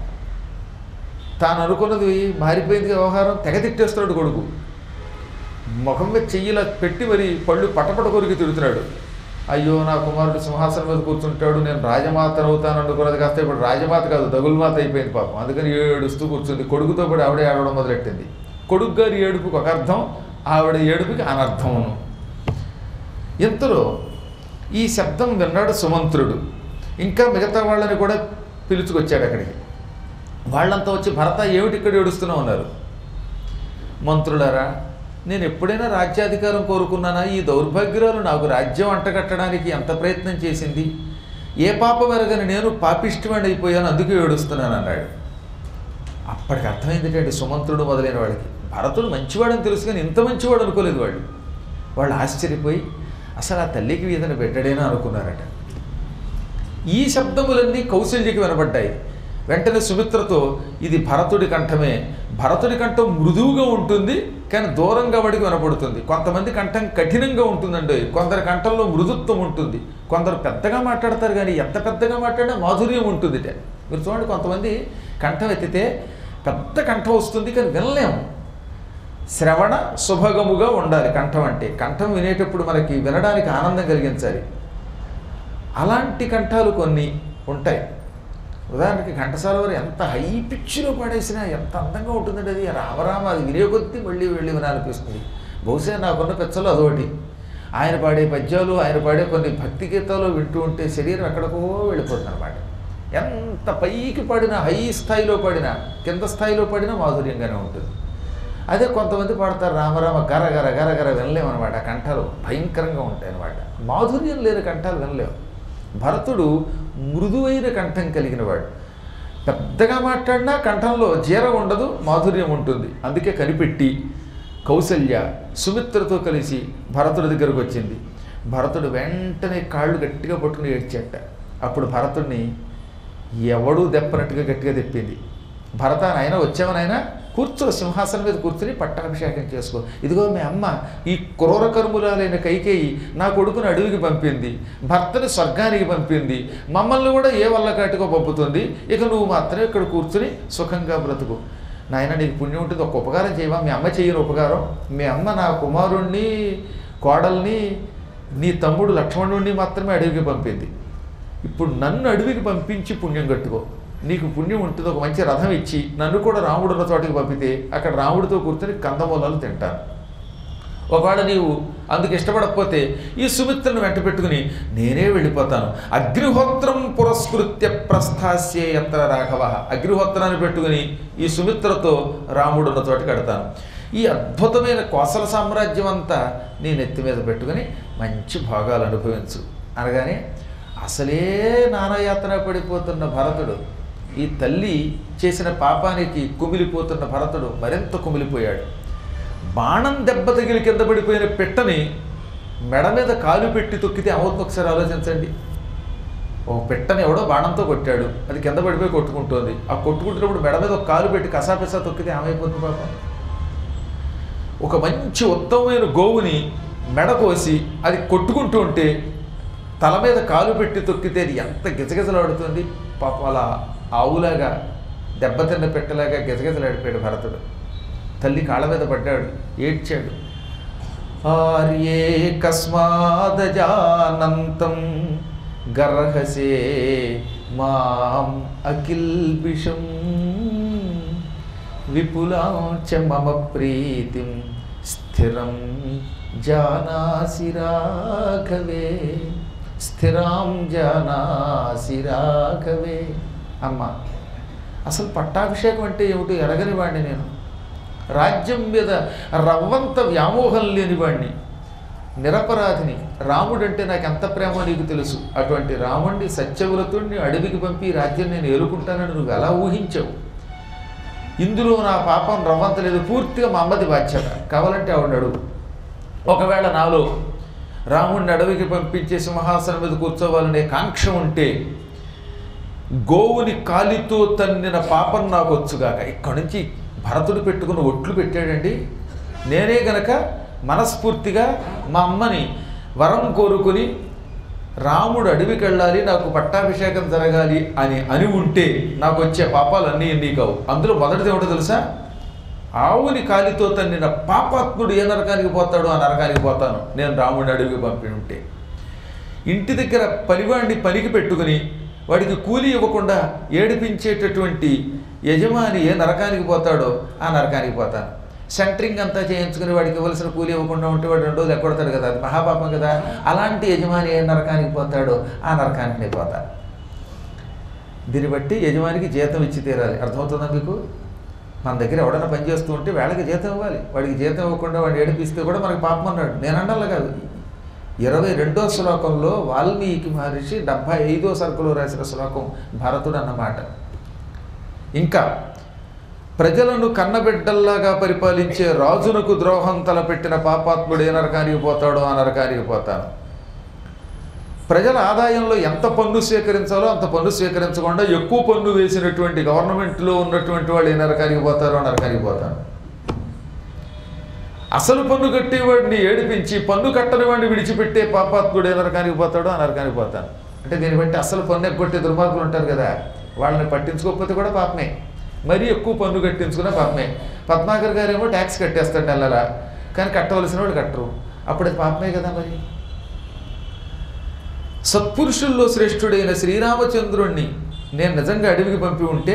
తాను అనుకున్నది మారిపోయింది వ్యవహారం తెగ తిట్టేస్తున్నాడు కొడుకు ముఖం మీద చెయ్యిలా పెట్టి మరి పళ్ళు పటపట కొరికి తిడుతున్నాడు అయ్యో నా కుమారుడు సింహాసనం మీద కూర్చుంటాడు నేను రాజమాత అవుతాను అనుకున్నది కాస్త ఇప్పుడు రాజమాత కాదు దగులుమాత అయిపోయింది పాపం అందుకని ఏడుస్తూ కూర్చుంది కొడుకుతో పాటు ఆవిడే ఏడవడం మొదలెట్టింది కొడుకు గారి ఏడుపుకి ఒక అర్థం ఆవిడ ఏడుపుకి అనర్థమును ఇంతలో ఈ శబ్దం విన్నాడు సుమంత్రుడు ఇంకా మిగతా వాళ్ళని కూడా పిలుచుకొచ్చాడు అక్కడికి వాళ్ళంతా వచ్చి భరత ఏమిటి ఇక్కడ ఏడుస్తూనే ఉన్నారు మంత్రులారా నేను ఎప్పుడైనా రాజ్యాధికారం కోరుకున్నానా ఈ దౌర్భాగ్యురాలు నాకు రాజ్యం అంటగట్టడానికి ఎంత ప్రయత్నం చేసింది ఏ పాపం ఎరగని నేను పాపిష్టివాణి అయిపోయాను అందుకే ఏడుస్తున్నాను అన్నాడు అప్పటికి అర్థమైంది ఏంటంటే సుమంత్రుడు మొదలైన వాడికి భరతుడు మంచివాడని తెలుసు కానీ ఇంత మంచివాడు అనుకోలేదు వాళ్ళు వాళ్ళు ఆశ్చర్యపోయి అసలు ఆ తల్లికి వీధన పెట్టడేనా అనుకున్నారట ఈ శబ్దములన్నీ కౌశల్యకి వినబడ్డాయి వెంటనే సుమిత్రతో ఇది భరతుడి కంఠమే భరతుడి కంఠం మృదువుగా ఉంటుంది కానీ దూరంగా వాడికి వినపడుతుంది కొంతమంది కంఠం కఠినంగా ఉంటుందండి కొందరి కంఠంలో మృదుత్వం ఉంటుంది కొందరు పెద్దగా మాట్లాడతారు కానీ ఎంత పెద్దగా మాట్లాడినా మాధుర్యం ఉంటుంది మీరు చూడండి కొంతమంది కంఠం ఎత్తితే పెద్ద కంఠం వస్తుంది కానీ వినలేము శ్రవణ శుభగముగా ఉండాలి కంఠం అంటే కంఠం వినేటప్పుడు మనకి వినడానికి ఆనందం కలిగించాలి అలాంటి కంఠాలు కొన్ని ఉంటాయి ఉదాహరణకి ఘంటసాల వారు ఎంత హై పిచ్చిలో పాడేసినా ఎంత అందంగా ఉంటుందండి అది రామరామ అది వినే కొద్దీ మళ్ళీ వెళ్ళి వినాలనిపిస్తుంది బహుశా నాకున్న పెచ్చలు అదొకటి ఆయన పాడే పద్యాలు ఆయన పాడే కొన్ని భక్తి గీతాలు వింటూ ఉంటే శరీరం ఎక్కడికో వెళ్ళిపోతుంది అనమాట ఎంత పైకి పాడినా హై స్థాయిలో పాడినా కింద స్థాయిలో పాడినా మాధుర్యంగానే ఉంటుంది అదే కొంతమంది పాడతారు రామరామ గర గర గర గర వినలేమన్నమాట ఆ కంఠాలు భయంకరంగా ఉంటాయి అన్నమాట మాధుర్యం లేని కంఠాలు వినలేము భరతుడు మృదువైన కంఠం కలిగిన వాడు పెద్దగా మాట్లాడినా కంఠంలో జీర ఉండదు మాధుర్యం ఉంటుంది అందుకే కనిపెట్టి కౌసల్య సుమిత్రతో కలిసి భరతుడి దగ్గరకు వచ్చింది భరతుడు వెంటనే కాళ్ళు గట్టిగా పట్టుకుని ఏడ్చేట అప్పుడు భరతుడిని ఎవడూ దెప్పనట్టుగా గట్టిగా తెప్పింది భరత నాయన వచ్చావనైనా కూర్చో సింహాసనం మీద కూర్చుని పట్టాభిషేకం చేసుకో ఇదిగో మీ అమ్మ ఈ క్రూర కర్మురాలైన కైకేయి నా కొడుకుని అడవికి పంపింది భర్తని స్వర్గానికి పంపింది మమ్మల్ని కూడా ఏ వల్ల కాటికో పంపుతుంది ఇక నువ్వు మాత్రమే ఇక్కడ కూర్చుని సుఖంగా బ్రతుకు నాయన నీకు పుణ్యం ఉంటుంది ఒక ఉపకారం చేయవా మీ అమ్మ చేయని ఉపకారం మీ అమ్మ నా కుమారుణ్ణి కోడల్ని నీ తమ్ముడు లక్ష్మణుణ్ణి మాత్రమే అడవికి పంపింది ఇప్పుడు నన్ను అడవికి పంపించి పుణ్యం కట్టుకో నీకు పుణ్యం ఉంటుంది ఒక మంచి రథం ఇచ్చి నన్ను కూడా రాముడు ఉన్న చోటికి పంపితే అక్కడ రాముడితో కూర్చొని కందమూలాలు తింటాను ఒకవేళ నీవు అందుకు ఇష్టపడకపోతే ఈ సుమిత్రను వెంట పెట్టుకుని నేనే వెళ్ళిపోతాను అగ్నిహోత్రం పురస్కృత్య ప్రస్థాస్యే ఎత్ర రాఘవ అగ్నిహోత్రాన్ని పెట్టుకుని ఈ సుమిత్రతో రాముడున్న చోట కడతాను ఈ అద్భుతమైన కోసల సామ్రాజ్యం అంతా నీ నెత్తి మీద పెట్టుకుని మంచి భోగాలు అనుభవించు అనగానే అసలే నానాయాతన పడిపోతున్న భరతుడు ఈ తల్లి చేసిన పాపానికి కుమిలిపోతున్న భరతుడు మరింత కుమిలిపోయాడు బాణం దెబ్బ తగిలి కింద పడిపోయిన పెట్టని మెడ మీద కాలు పెట్టి తొక్కితే అవుతుంది ఒకసారి ఆలోచించండి ఒక పెట్టని ఎవడో బాణంతో కొట్టాడు అది కింద పడిపోయి కొట్టుకుంటోంది ఆ కొట్టుకుంటున్నప్పుడు మెడ మీద ఒక కాలు పెట్టి కసాపిసా తొక్కితే ఏమైపోతుంది పాపం ఒక మంచి ఉత్తమమైన గోవుని మెడ కోసి అది కొట్టుకుంటూ ఉంటే తల మీద కాలు పెట్టి తొక్కితే అది ఎంత గిజగిజలాడుతుంది పాపం అలా ఆవులాగా దెబ్బతిన్న పెట్టలాగా గిజగిజలాడిపోయాడు భరతుడు తల్లి కాళ్ళ మీద పడ్డాడు ఏడ్చాడు ఆర్యే కస్మాదజానంతం గర్హసే మాం అకిల్బిషం విపులాంచ మమ ప్రీతిం స్థిరం జానాసి రాఘవే స్థిరాం జానాసి రాఘవే అమ్మ అసలు పట్టాభిషేకం అంటే ఏమిటో ఎరగని వాడిని నేను రాజ్యం మీద రవ్వంత వ్యామోహం లేని వాడిని నిరపరాధిని రాముడంటే నాకు ఎంత ప్రేమో నీకు తెలుసు అటువంటి రాముడిని సత్యవ్రతుడిని అడవికి పంపి ఈ రాజ్యం నేను ఏలుకుంటానని నువ్వు ఎలా ఊహించావు ఇందులో నా పాపం రవ్వంత లేదు పూర్తిగా మా అమ్మది బాధ్యత కావాలంటే ఆవిడ అడుగు ఒకవేళ నాలో రాముడిని అడవికి పంపించే సింహాసనం మీద కూర్చోవాలనే కాంక్ష ఉంటే గోవుని కాలితో తన్నిన పాపం నాకు వచ్చుగాక ఇక్కడి నుంచి భరతుడు పెట్టుకున్న ఒట్లు పెట్టాడండి నేనే గనక మనస్ఫూర్తిగా మా అమ్మని వరం కోరుకుని రాముడు అడవికి వెళ్ళాలి నాకు పట్టాభిషేకం జరగాలి అని అని ఉంటే నాకు వచ్చే పాపాలన్నీ ఎన్ని కావు అందులో మొదటిది ఏమిటో తెలుసా ఆవుని కాలితో తన్నిన పాపాత్ముడు ఏ నరకానికి పోతాడో ఆ నరకానికి పోతాను నేను రాముడిని అడవికి పంపి ఉంటే ఇంటి దగ్గర పనివాడిని పనికి పెట్టుకుని వాడికి కూలి ఇవ్వకుండా ఏడిపించేటటువంటి యజమాని ఏ నరకానికి పోతాడో ఆ నరకానికి పోతాను సెంటరింగ్ అంతా చేయించుకుని వాడికి ఇవ్వాల్సిన కూలి ఇవ్వకుండా ఉంటే వాడు రెండు రోజులు ఎక్కడతాడు కదా అది మహాపాపం కదా అలాంటి యజమాని ఏ నరకానికి పోతాడో ఆ నరకానికి నేను పోతాను దీన్ని బట్టి యజమానికి జీతం ఇచ్చి తీరాలి అర్థమవుతుందా మీకు మన దగ్గర ఎవడైనా పని చేస్తూ ఉంటే వాళ్ళకి జీతం ఇవ్వాలి వాడికి జీతం ఇవ్వకుండా వాడు ఏడిపిస్తే కూడా మనకి పాపం అన్నాడు నేను అన్నలా కాదు ఇరవై రెండో శ్లోకంలో వాల్మీకి మహర్షి డెబ్భై ఐదో సరుకులో రాసిన శ్లోకం భరతుడు అన్నమాట ఇంకా ప్రజలను కన్నబిడ్డల్లాగా పరిపాలించే రాజునకు ద్రోహం తలపెట్టిన పాపాత్ముడు ఏ నరకానికి పోతాడో ఆ నరకానికి పోతాను ప్రజల ఆదాయంలో ఎంత పన్ను స్వీకరించాలో అంత పన్ను స్వీకరించకుండా ఎక్కువ పన్ను వేసినటువంటి గవర్నమెంట్లో ఉన్నటువంటి వాళ్ళు ఏ నరకానికి పోతారో ఆ నరకానికి పోతాను అసలు పన్ను కట్టేవాడిని ఏడిపించి పన్ను కట్టని వాడిని విడిచిపెట్టే పాపాత్ముడు ఏ నరకానికి పోతాడో ఆ నరకానికి పోతాను అంటే దీన్ని బట్టి అసలు పన్ను ఎగ్గొట్టే దుర్మార్గులు ఉంటారు కదా వాళ్ళని పట్టించుకోకపోతే కూడా పాపమే మరీ ఎక్కువ పన్ను కట్టించుకున్న పాపమే పద్మాకర్ గారేమో ట్యాక్స్ కట్టేస్తాడు నెలలా కానీ కట్టవలసిన వాళ్ళు కట్టరు అప్పుడు అది పాపమే కదా మరి సత్పురుషుల్లో శ్రేష్ఠుడైన శ్రీరామచంద్రుణ్ణి నేను నిజంగా అడవికి పంపి ఉంటే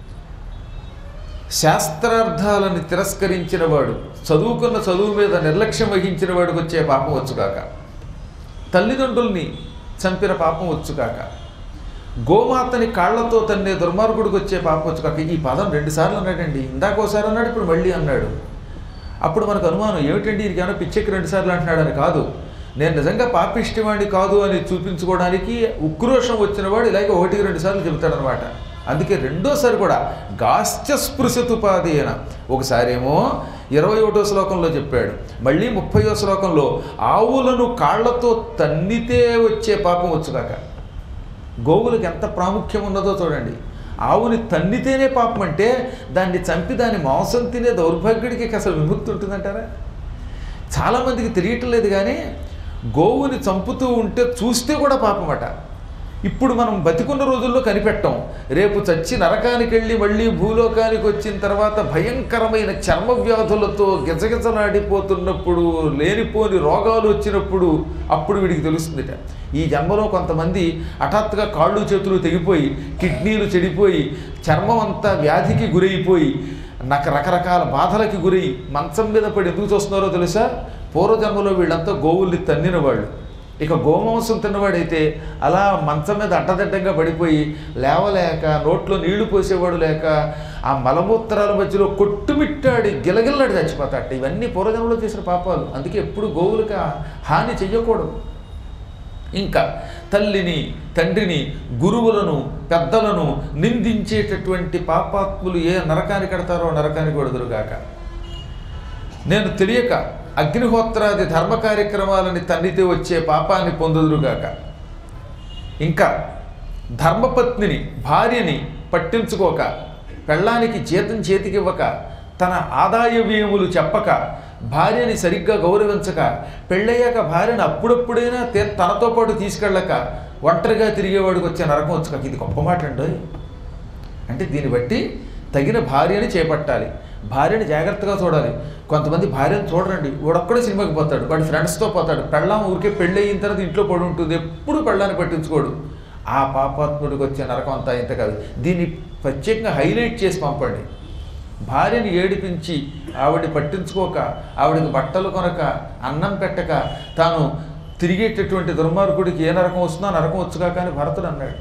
శాస్త్రార్థాలను తిరస్కరించిన వాడు చదువుకున్న చదువు మీద నిర్లక్ష్యం వహించిన వాడికి వచ్చే పాపం వచ్చుగాక తల్లిదండ్రుల్ని చంపిన పాపం వచ్చుగాక గోమాతని కాళ్లతో తన్నే దుర్మార్గుడికి వచ్చే పాపం వచ్చుగాక ఈ పదం రెండుసార్లు అన్నాడండి ఇందాక ఒకసారి అన్నాడు ఇప్పుడు మళ్ళీ అన్నాడు అప్పుడు మనకు అనుమానం ఏమిటండి ఇది ఏమైనా పిచ్చెక్కి రెండుసార్లు అంటున్నాడని కాదు నేను నిజంగా పాపిష్టివాడిని కాదు అని చూపించుకోవడానికి ఉక్రోషం వచ్చినవాడు ఇలాగే ఒకటికి రెండు సార్లు చెబుతాడనమాట అందుకే రెండోసారి కూడా గాశ్చస్పృశతుపాదేన ఒకసారి ఏమో ఇరవై ఒకటో శ్లోకంలో చెప్పాడు మళ్ళీ ముప్పయో శ్లోకంలో ఆవులను కాళ్లతో తన్నితే వచ్చే పాపం వచ్చుగాక గోవులకు ఎంత ప్రాముఖ్యం ఉన్నదో చూడండి ఆవుని తన్నితేనే పాపం అంటే దాన్ని చంపి దాని మాంసం తినే దౌర్భాగ్యుడికి అసలు విముక్తి ఉంటుందంటారా చాలామందికి తెలియటం లేదు కానీ గోవుని చంపుతూ ఉంటే చూస్తే కూడా పాపమట ఇప్పుడు మనం బతికున్న రోజుల్లో కనిపెట్టాం రేపు చచ్చి నరకానికి వెళ్ళి మళ్ళీ భూలోకానికి వచ్చిన తర్వాత భయంకరమైన చర్మ వ్యాధులతో గిజగిజలాడిపోతున్నప్పుడు లేనిపోని రోగాలు వచ్చినప్పుడు అప్పుడు వీడికి తెలుస్తుందిట ఈ జన్మలో కొంతమంది హఠాత్తుగా కాళ్ళు చేతులు తెగిపోయి కిడ్నీలు చెడిపోయి చర్మం అంతా వ్యాధికి గురైపోయి నాకు రకరకాల బాధలకి గురై మంచం మీద పడి ఎందుకు చూస్తున్నారో తెలుసా పూర్వజన్మలో వీళ్ళంతా గోవుల్ని తన్నిన వాళ్ళు ఇక గోమాంసం తిన్నవాడైతే అలా మంచం మీద అడ్డదిడ్డంగా పడిపోయి లేవలేక నోట్లో నీళ్లు పోసేవాడు లేక ఆ మలమూత్రాల మధ్యలో కొట్టుమిట్టాడి గిలగిల్లాడి చచ్చిపోతాట ఇవన్నీ పూర్వజన్మలో చేసిన పాపాలు అందుకే ఎప్పుడు గోవులకి ఆ హాని చెయ్యకూడదు ఇంకా తల్లిని తండ్రిని గురువులను పెద్దలను నిందించేటటువంటి పాపాత్ములు ఏ నరకానికి కడతారో నరకానికి కొడుదురుగాక నేను తెలియక అగ్నిహోత్రాది ధర్మ కార్యక్రమాలని తన్నితే వచ్చే పాపాన్ని పొందుదురుగాక ఇంకా ధర్మపత్నిని భార్యని పట్టించుకోక పెళ్ళానికి జీతం చేతికివ్వక తన ఆదాయ వ్యయములు చెప్పక భార్యని సరిగ్గా గౌరవించక పెళ్ళయ్యాక భార్యను అప్పుడప్పుడైనా తే- తనతో పాటు తీసుకెళ్ళక ఒంటరిగా తిరిగేవాడికి వచ్చే నరకం వచ్చుక ఇది గొప్ప మాట అండి అంటే దీన్ని బట్టి తగిన భార్యని చేపట్టాలి భార్యని జాగ్రత్తగా చూడాలి కొంతమంది భార్యను చూడరండి వాడొక్కడే సినిమాకి పోతాడు వాడి ఫ్రెండ్స్తో పోతాడు పెళ్ళాం ఊరికే పెళ్ళి అయిన తర్వాత ఇంట్లో పడి ఉంటుంది ఎప్పుడు పెళ్ళాన్ని పట్టించుకోడు ఆ పాపాత్ముడికి వచ్చే నరకం అంతా ఇంత కాదు దీన్ని ప్రత్యేకంగా హైలైట్ చేసి పంపండి భార్యని ఏడిపించి ఆవిడని పట్టించుకోక ఆవిడకి బట్టలు కొనక అన్నం పెట్టక తాను తిరిగేటటువంటి దుర్మార్గుడికి ఏ నరకం వస్తుందో ఆ నరకం వచ్చుగా కానీ భరతుడు అన్నాడు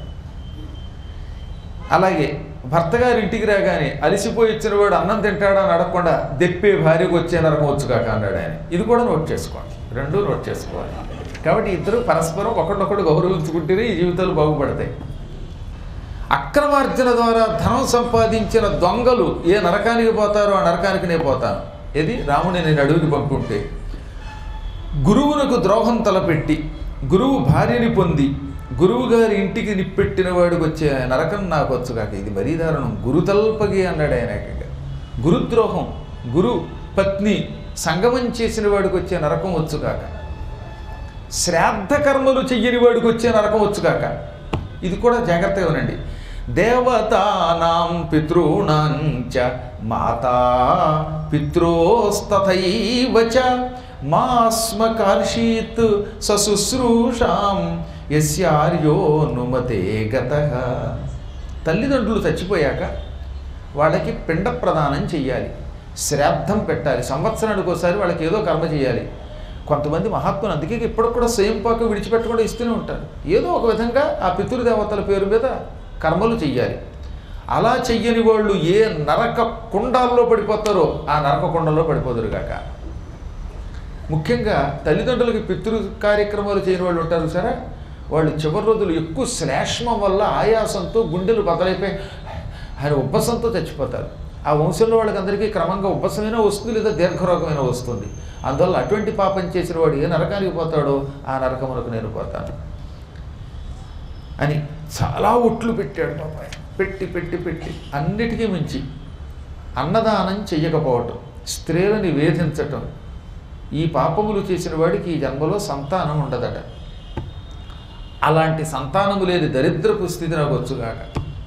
అలాగే భర్త గారి ఇంటికి రాగానే అలిసిపోయి ఇచ్చిన వాడు అన్నం తింటాడా అని అడగకుండా దెప్పే భార్యకు వచ్చే నరకం వచ్చుగాక అన్నాడు ఆయన ఇది కూడా నోట్ చేసుకోండి రెండు నోట్ చేసుకోవాలి కాబట్టి ఇద్దరు పరస్పరం ఒకరినొకడు గౌరవించుకుంటేనే ఈ జీవితాలు బాగుపడతాయి అక్రమార్జన ద్వారా ధనం సంపాదించిన దొంగలు ఏ నరకానికి పోతారో ఆ నరకానికి నేను పోతాను ఇది రాముని నేను అడవికి పంపుంటే గురువునకు ద్రోహం తలపెట్టి గురువు భార్యని పొంది గురువు గారి ఇంటికి నిప్పెట్టిన వాడికి వచ్చే నరకం నాకు వచ్చు కాక ఇది మరీ దారుణం గురుతల్పగి అన్నాడు ఆయన ఏకంగా గురుద్రోహం గురు పత్ని సంగమం చేసిన వాడికి వచ్చే నరకం వచ్చు కాక శ్రాద్ధ కర్మలు చెయ్యని వాడికి వచ్చే నరకం వచ్చు కాక ఇది కూడా జాగ్రత్తగా వినండి దేవతానాం పితॄణాం చ మాతా పిత్రోస్తథైవ చ మాస్మ కార్షీత్ సశుశ్రూషాం యస్యార్యో నుమతే గత తల్లిదండ్రులు చచ్చిపోయాక వాళ్ళకి పిండ ప్రదానం చెయ్యాలి శ్రాద్ధం పెట్టాలి సంవత్సరానికి ఒకసారి వాళ్ళకి ఏదో కర్మ చేయాలి కొంతమంది మహాత్ములు అందుకే ఇప్పటికి కూడా స్వయం పాక విడిచిపెట్టకుండా ఇస్తూనే ఉంటారు ఏదో ఒక విధంగా ఆ పితృదేవతల పేరు మీద కర్మలు చెయ్యాలి అలా చెయ్యని వాళ్ళు ఏ నరక కుండాల్లో పడిపోతారో ఆ నరక కుండల్లో పడిపోదురు కాక ముఖ్యంగా తల్లిదండ్రులకి పితృ కార్యక్రమాలు చేయని వాళ్ళు ఉంటారు సరే వాళ్ళు చివరి రోజులు ఎక్కువ శ్లేష్మం వల్ల ఆయాసంతో గుండెలు బదలైపోయి ఆయన ఉబ్బసంతో చచ్చిపోతారు ఆ వంశంలో వాళ్ళకందరికీ క్రమంగా ఉబ్బసమైనా వస్తుంది లేదా దీర్ఘరోగమైనా వస్తుంది అందువల్ల అటువంటి పాపం చేసిన వాడు ఏ నరకానికి పోతాడో ఆ నరకమునకు నేను పోతాను అని చాలా ఒట్లు పెట్టాడు పాపాయ్ పెట్టి పెట్టి పెట్టి అన్నిటికీ మించి అన్నదానం చెయ్యకపోవటం స్త్రీలని వేధించటం ఈ పాపములు చేసిన వాడికి ఈ జన్మలో సంతానం ఉండదట అలాంటి సంతానము లేని దరిద్రపు స్థితి నాకు వచ్చుగాక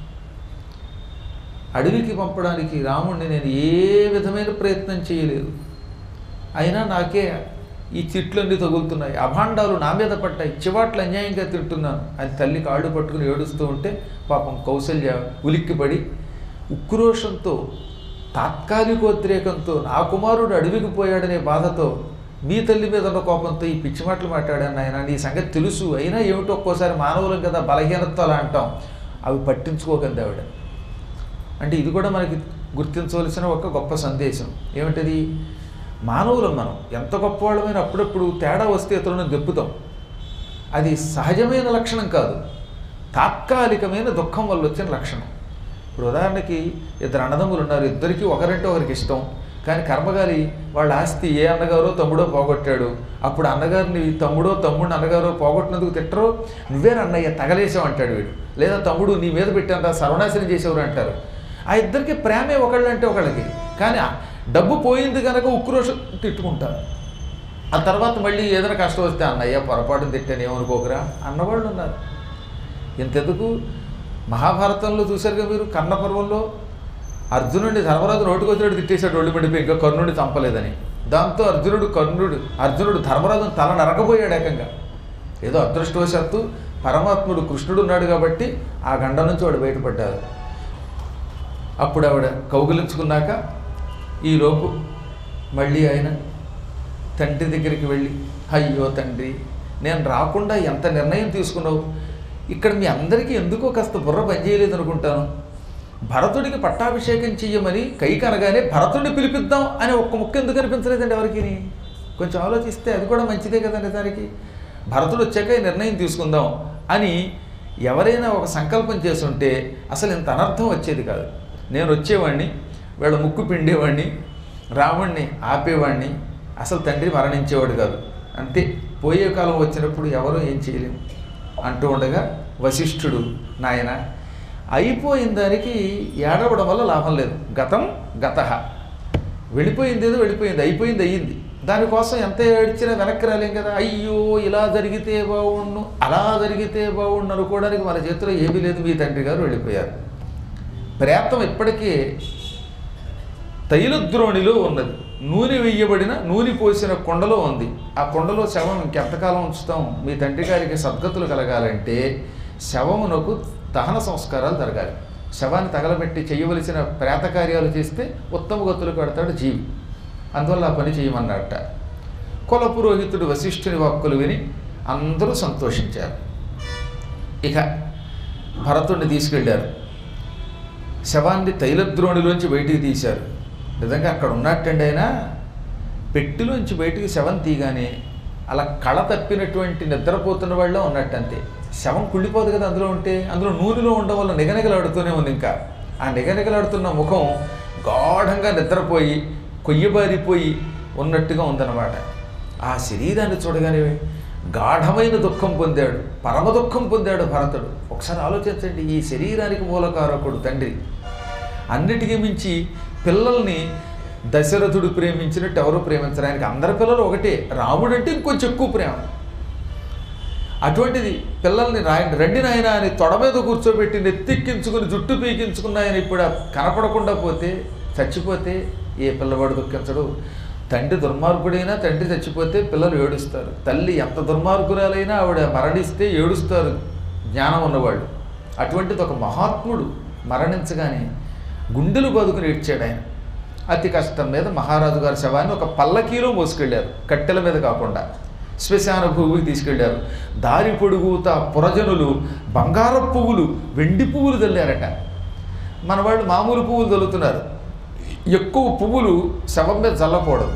అడవికి పంపడానికి రాముణ్ణి నేను ఏ విధమైన ప్రయత్నం చేయలేదు అయినా నాకే ఈ చిట్లన్నీ తగులుతున్నాయి అభాండాలు నా మీద పడ్డాయి చివాట్లు అన్యాయంగా తింటున్నాను అని తల్లి కాళ్ళు పట్టుకుని ఏడుస్తూ ఉంటే పాపం కౌసల్య ఉలిక్కిపడి ఉక్రోషంతో తాత్కాలికోద్రేకంతో నా కుమారుడు అడవికి పోయాడనే బాధతో మీ తల్లి మీద ఉన్న కోపంతో ఈ పిచ్చి మాటలు మాట్లాడాను ఆయన నీ సంగతి తెలుసు అయినా ఏమిటో ఒక్కోసారి మానవులం కదా బలహీనతతో అలా అంటాం అవి పట్టించుకోకండి ఆవిడ అంటే ఇది కూడా మనకి గుర్తించవలసిన ఒక గొప్ప సందేశం ఏమిటది మానవులం మనం ఎంత గొప్పవాళ్ళమైన అప్పుడప్పుడు తేడా వస్తే ఇతరులను దెప్పుతాం అది సహజమైన లక్షణం కాదు తాత్కాలికమైన దుఃఖం వల్ల వచ్చిన లక్షణం ఇప్పుడు ఉదాహరణకి ఇద్దరు అన్నదమ్ములు ఉన్నారు ఇద్దరికి ఒకరంటే ఒకరికి ఇష్టం కానీ కర్మగారి వాళ్ళ ఆస్తి ఏ అన్నగారో తమ్ముడో పోగొట్టాడు అప్పుడు అన్నగారిని తమ్ముడో తమ్ముడు అన్నగారో పోగొట్టినందుకు తిట్టరు నువ్వే అన్నయ్య తగలేసావు అంటాడు వీడు లేదా తమ్ముడు నీ మీద పెట్టాను సర్వనాశనం చేసేవారు అంటారు ఆ ఇద్దరికి ప్రేమే ఒకళ్ళంటే ఒకళ్ళకి కానీ ఆ డబ్బు పోయింది కనుక ఉక్రోషం తిట్టుకుంటారు ఆ తర్వాత మళ్ళీ ఏదైనా కష్టం వస్తే అన్నయ్య పొరపాటును తిట్టాను ఏమనుకోకురా అన్నవాళ్ళు ఉన్నారు ఇంతెందుకు మహాభారతంలో చూశారుగా మీరు కర్ణపర్వంలో అర్జునుడిని ధర్మరాజు నోటికి వచ్చినట్టు తిట్టేశాడు ఒళ్ళు పడిపోయి ఇంకా కర్ణుడిని చంపలేదని దాంతో అర్జునుడు కర్ణుడు అర్జునుడు ధర్మరాజును తల నరకపోయాడు ఏకంగా ఏదో అదృష్టవశాత్తు పరమాత్ముడు కృష్ణుడు ఉన్నాడు కాబట్టి ఆ గండ నుంచి వాడు బయటపడ్డారు అప్పుడు ఆవిడ కౌగిలించుకున్నాక ఈలోపు మళ్ళీ ఆయన తండ్రి దగ్గరికి వెళ్ళి అయ్యో తండ్రి నేను రాకుండా ఎంత నిర్ణయం తీసుకున్నావు ఇక్కడ మీ అందరికీ ఎందుకో కాస్త బుర్ర పనిచేయలేదు అనుకుంటాను భరతుడికి పట్టాభిషేకం చెయ్యమని కైకి అనగానే భరతుడిని పిలిపిద్దాం అని ఒక్క ముక్క ఎందుకు అనిపించలేదండి ఎవరికి కొంచెం ఆలోచిస్తే అది కూడా మంచిదే కదండి దానికి భరతుడు వచ్చాక ఈ నిర్ణయం తీసుకుందాం అని ఎవరైనా ఒక సంకల్పం చేసుంటే అసలు ఇంత అనర్థం వచ్చేది కాదు నేను వచ్చేవాడిని వీళ్ళ ముక్కు పిండేవాడిని రాముణ్ణి ఆపేవాడిని అసలు తండ్రి మరణించేవాడు కాదు అంతే పోయే కాలం వచ్చినప్పుడు ఎవరూ ఏం చేయలేము అంటూ ఉండగా వశిష్ఠుడు నాయన అయిపోయిన దానికి ఏడవడం వల్ల లాభం లేదు గతం గత వెళ్ళిపోయింది ఏదో వెళ్ళిపోయింది అయిపోయింది అయ్యింది దానికోసం ఎంత ఏడ్చినా వెనక్కి రాలేం కదా అయ్యో ఇలా జరిగితే బాగుండు అలా జరిగితే బాగుండు అనుకోవడానికి మన చేతిలో ఏమీ లేదు మీ తండ్రి గారు వెళ్ళిపోయారు ప్రేతం ఇప్పటికీ తైలద్రోణిలో ఉన్నది నూనె వెయ్యబడిన నూనె పోసిన కొండలో ఉంది ఆ కొండలో శవం ఇంకెంతకాలం ఉంచుతాం మీ తండ్రి గారికి సద్గతులు కలగాలంటే శవమునకు దహన సంస్కారాలు జరగాలి శవాన్ని తగలబెట్టి చేయవలసిన ప్రేత కార్యాలు చేస్తే ఉత్తమ గతులు కడతాడు జీవి అందువల్ల ఆ పని చేయమన్నట్ట కుల పురోహితుడు వశిష్ఠుని వాక్కులు విని అందరూ సంతోషించారు ఇక భరతుడిని తీసుకెళ్ళారు శవాన్ని తైలద్రోణిలోంచి బయటికి తీశారు నిజంగా అక్కడ ఉన్నట్టండి ఆయన పెట్టిలోంచి బయటికి శవం తీగానే అలా కళ తప్పినటువంటి నిద్రపోతున్న వాళ్ళ ఉన్నట్టు అంతే శవం కుళ్ళిపోదు కదా అందులో ఉంటే అందులో నూనెలో ఉండడం వల్ల నిగనిగలాడుతూనే ఉంది ఇంకా ఆ నిగనిగలాడుతున్న ముఖం గాఢంగా నిద్రపోయి కొయ్యబారిపోయి ఉన్నట్టుగా ఉందన్నమాట ఆ శరీరాన్ని చూడగానే గాఢమైన దుఃఖం పొందాడు పరమ దుఃఖం పొందాడు భరతుడు ఒకసారి ఆలోచించండి ఈ శరీరానికి మూలకారకుడు తండ్రి అన్నిటికీ మించి పిల్లల్ని దశరథుడు ప్రేమించినట్టు ఎవరు ప్రేమించరు ఆయనకి అందరి పిల్లలు ఒకటే రాముడు అంటే ఇంకొంచెం ఎక్కువ ప్రేమ అటువంటిది పిల్లల్ని రాయండి రండి నాయన అని తొడ మీద కూర్చోబెట్టి నెత్తిక్కించుకుని జుట్టు పీకించుకున్న ఆయన ఇప్పుడు కనపడకుండా పోతే చచ్చిపోతే ఏ పిల్లవాడు దుఃఖించడు తండ్రి దుర్మార్గుడైనా తండ్రి చచ్చిపోతే పిల్లలు ఏడుస్తారు తల్లి ఎంత దుర్మార్గురాలైనా ఆవిడ మరణిస్తే ఏడుస్తారు జ్ఞానం ఉన్నవాళ్ళు అటువంటిది ఒక మహాత్ముడు మరణించగానే గుండెలు బతుకుని ఏడ్చాడు ఆయన అతి కష్టం మీద మహారాజు గారి శవాన్ని ఒక పల్లకీలో మోసుకెళ్ళారు కట్టెల మీద కాకుండా శ్మశాన భూమికి తీసుకెళ్లారు దారి పొడుగుత పురజనులు బంగారపు పువ్వులు వెండి పువ్వులు చల్లారట మన వాళ్ళు మామూలు పువ్వులు చల్లుతున్నారు ఎక్కువ పువ్వులు శవం మీద చల్లకూడదు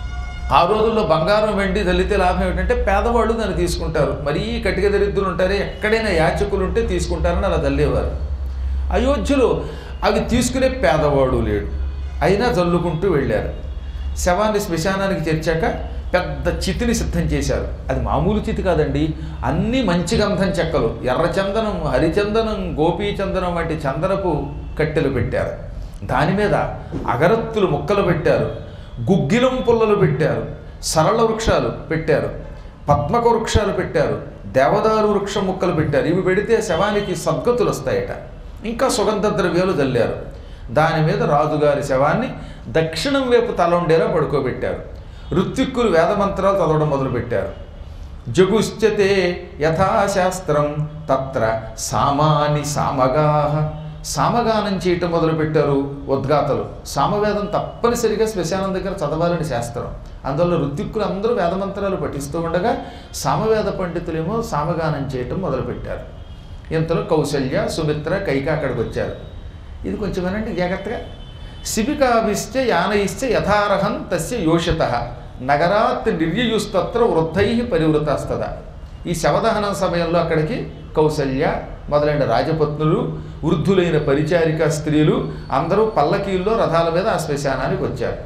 ఆ రోజుల్లో బంగారం వెండి చల్లితే లాభం ఏమిటంటే పేదవాళ్ళు దాన్ని తీసుకుంటారు మరీ కటిక దరిద్రులు ఉంటారే ఎక్కడైనా యాచకులు ఉంటే తీసుకుంటారని అలా చల్లేవారు అయోధ్యలో అవి తీసుకునే పేదవాడు లేడు అయినా చల్లుకుంటూ వెళ్ళారు శవాన్ని శ్మశానానికి చేర్చాక పెద్ద చితిని సిద్ధం చేశారు అది మామూలు చితి కాదండి అన్ని మంచి గంధం చెక్కలు ఎర్రచందనం హరిచందనం గోపీచందనం వంటి చందనపు కట్టెలు పెట్టారు దాని మీద అగరత్తులు ముక్కలు పెట్టారు గుగ్గిలం పుల్లలు పెట్టారు సరళ వృక్షాలు పెట్టారు పద్మక వృక్షాలు పెట్టారు దేవదారు వృక్ష ముక్కలు పెట్టారు ఇవి పెడితే శవానికి సద్గతులు వస్తాయట ఇంకా సుగంధ ద్రవ్యాలు చల్లారు దాని మీద రాజుగారి శవాన్ని దక్షిణం వైపు తల ఉండేలా పడుకోబెట్టారు ఋత్విక్కులు వేదమంత్రాలు చదవడం మొదలుపెట్టారు జగుశ్చతే యథాశాస్త్రం తత్ర సామాని సామగాహ సామగానం చేయటం మొదలుపెట్టారు ఉద్గాతలు సామవేదం తప్పనిసరిగా శ్మశానం దగ్గర చదవాలని శాస్త్రం అందువల్ల ఋత్విక్కులు అందరూ వేదమంత్రాలు పఠిస్తూ ఉండగా సామవేద పండితులేమో సామగానం చేయటం మొదలుపెట్టారు ఇంతలో కౌశల్య సుమిత్ర కైక అక్కడికి వచ్చారు ఇది కొంచెం వినండి జాగ్రత్తగా శిబికాభిశ్చ యానయిశ్చ యథార్హం తస్య యోషత నగరాత్ నిర్యయుస్తత్ర వృద్ధై పరివృతస్తద ఈ శవదహనం సమయంలో అక్కడికి కౌసల్య మొదలైన రాజపత్నులు వృద్ధులైన పరిచారిక స్త్రీలు అందరూ పల్లకీల్లో రథాల మీద ఆ శ్మశానానికి వచ్చారు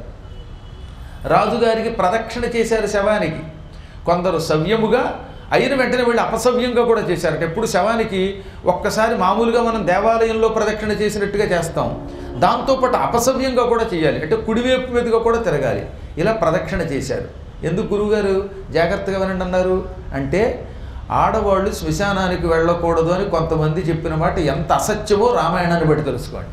రాజుగారికి ప్రదక్షిణ చేశారు శవానికి కొందరు సవ్యముగా అయిన వెంటనే వెళ్ళి అపసవ్యంగా కూడా చేశారట ఎప్పుడు శవానికి ఒక్కసారి మామూలుగా మనం దేవాలయంలో ప్రదక్షిణ చేసినట్టుగా చేస్తాం దాంతోపాటు అపసవ్యంగా కూడా చేయాలి అంటే కుడివైపు మీదుగా కూడా తిరగాలి ఇలా ప్రదక్షిణ చేశారు ఎందుకు గురువుగారు జాగ్రత్తగా వినండి అన్నారు అంటే ఆడవాళ్ళు శ్మశానానికి వెళ్ళకూడదు అని కొంతమంది చెప్పిన మాట ఎంత అసత్యమో రామాయణాన్ని బట్టి తెలుసుకోండి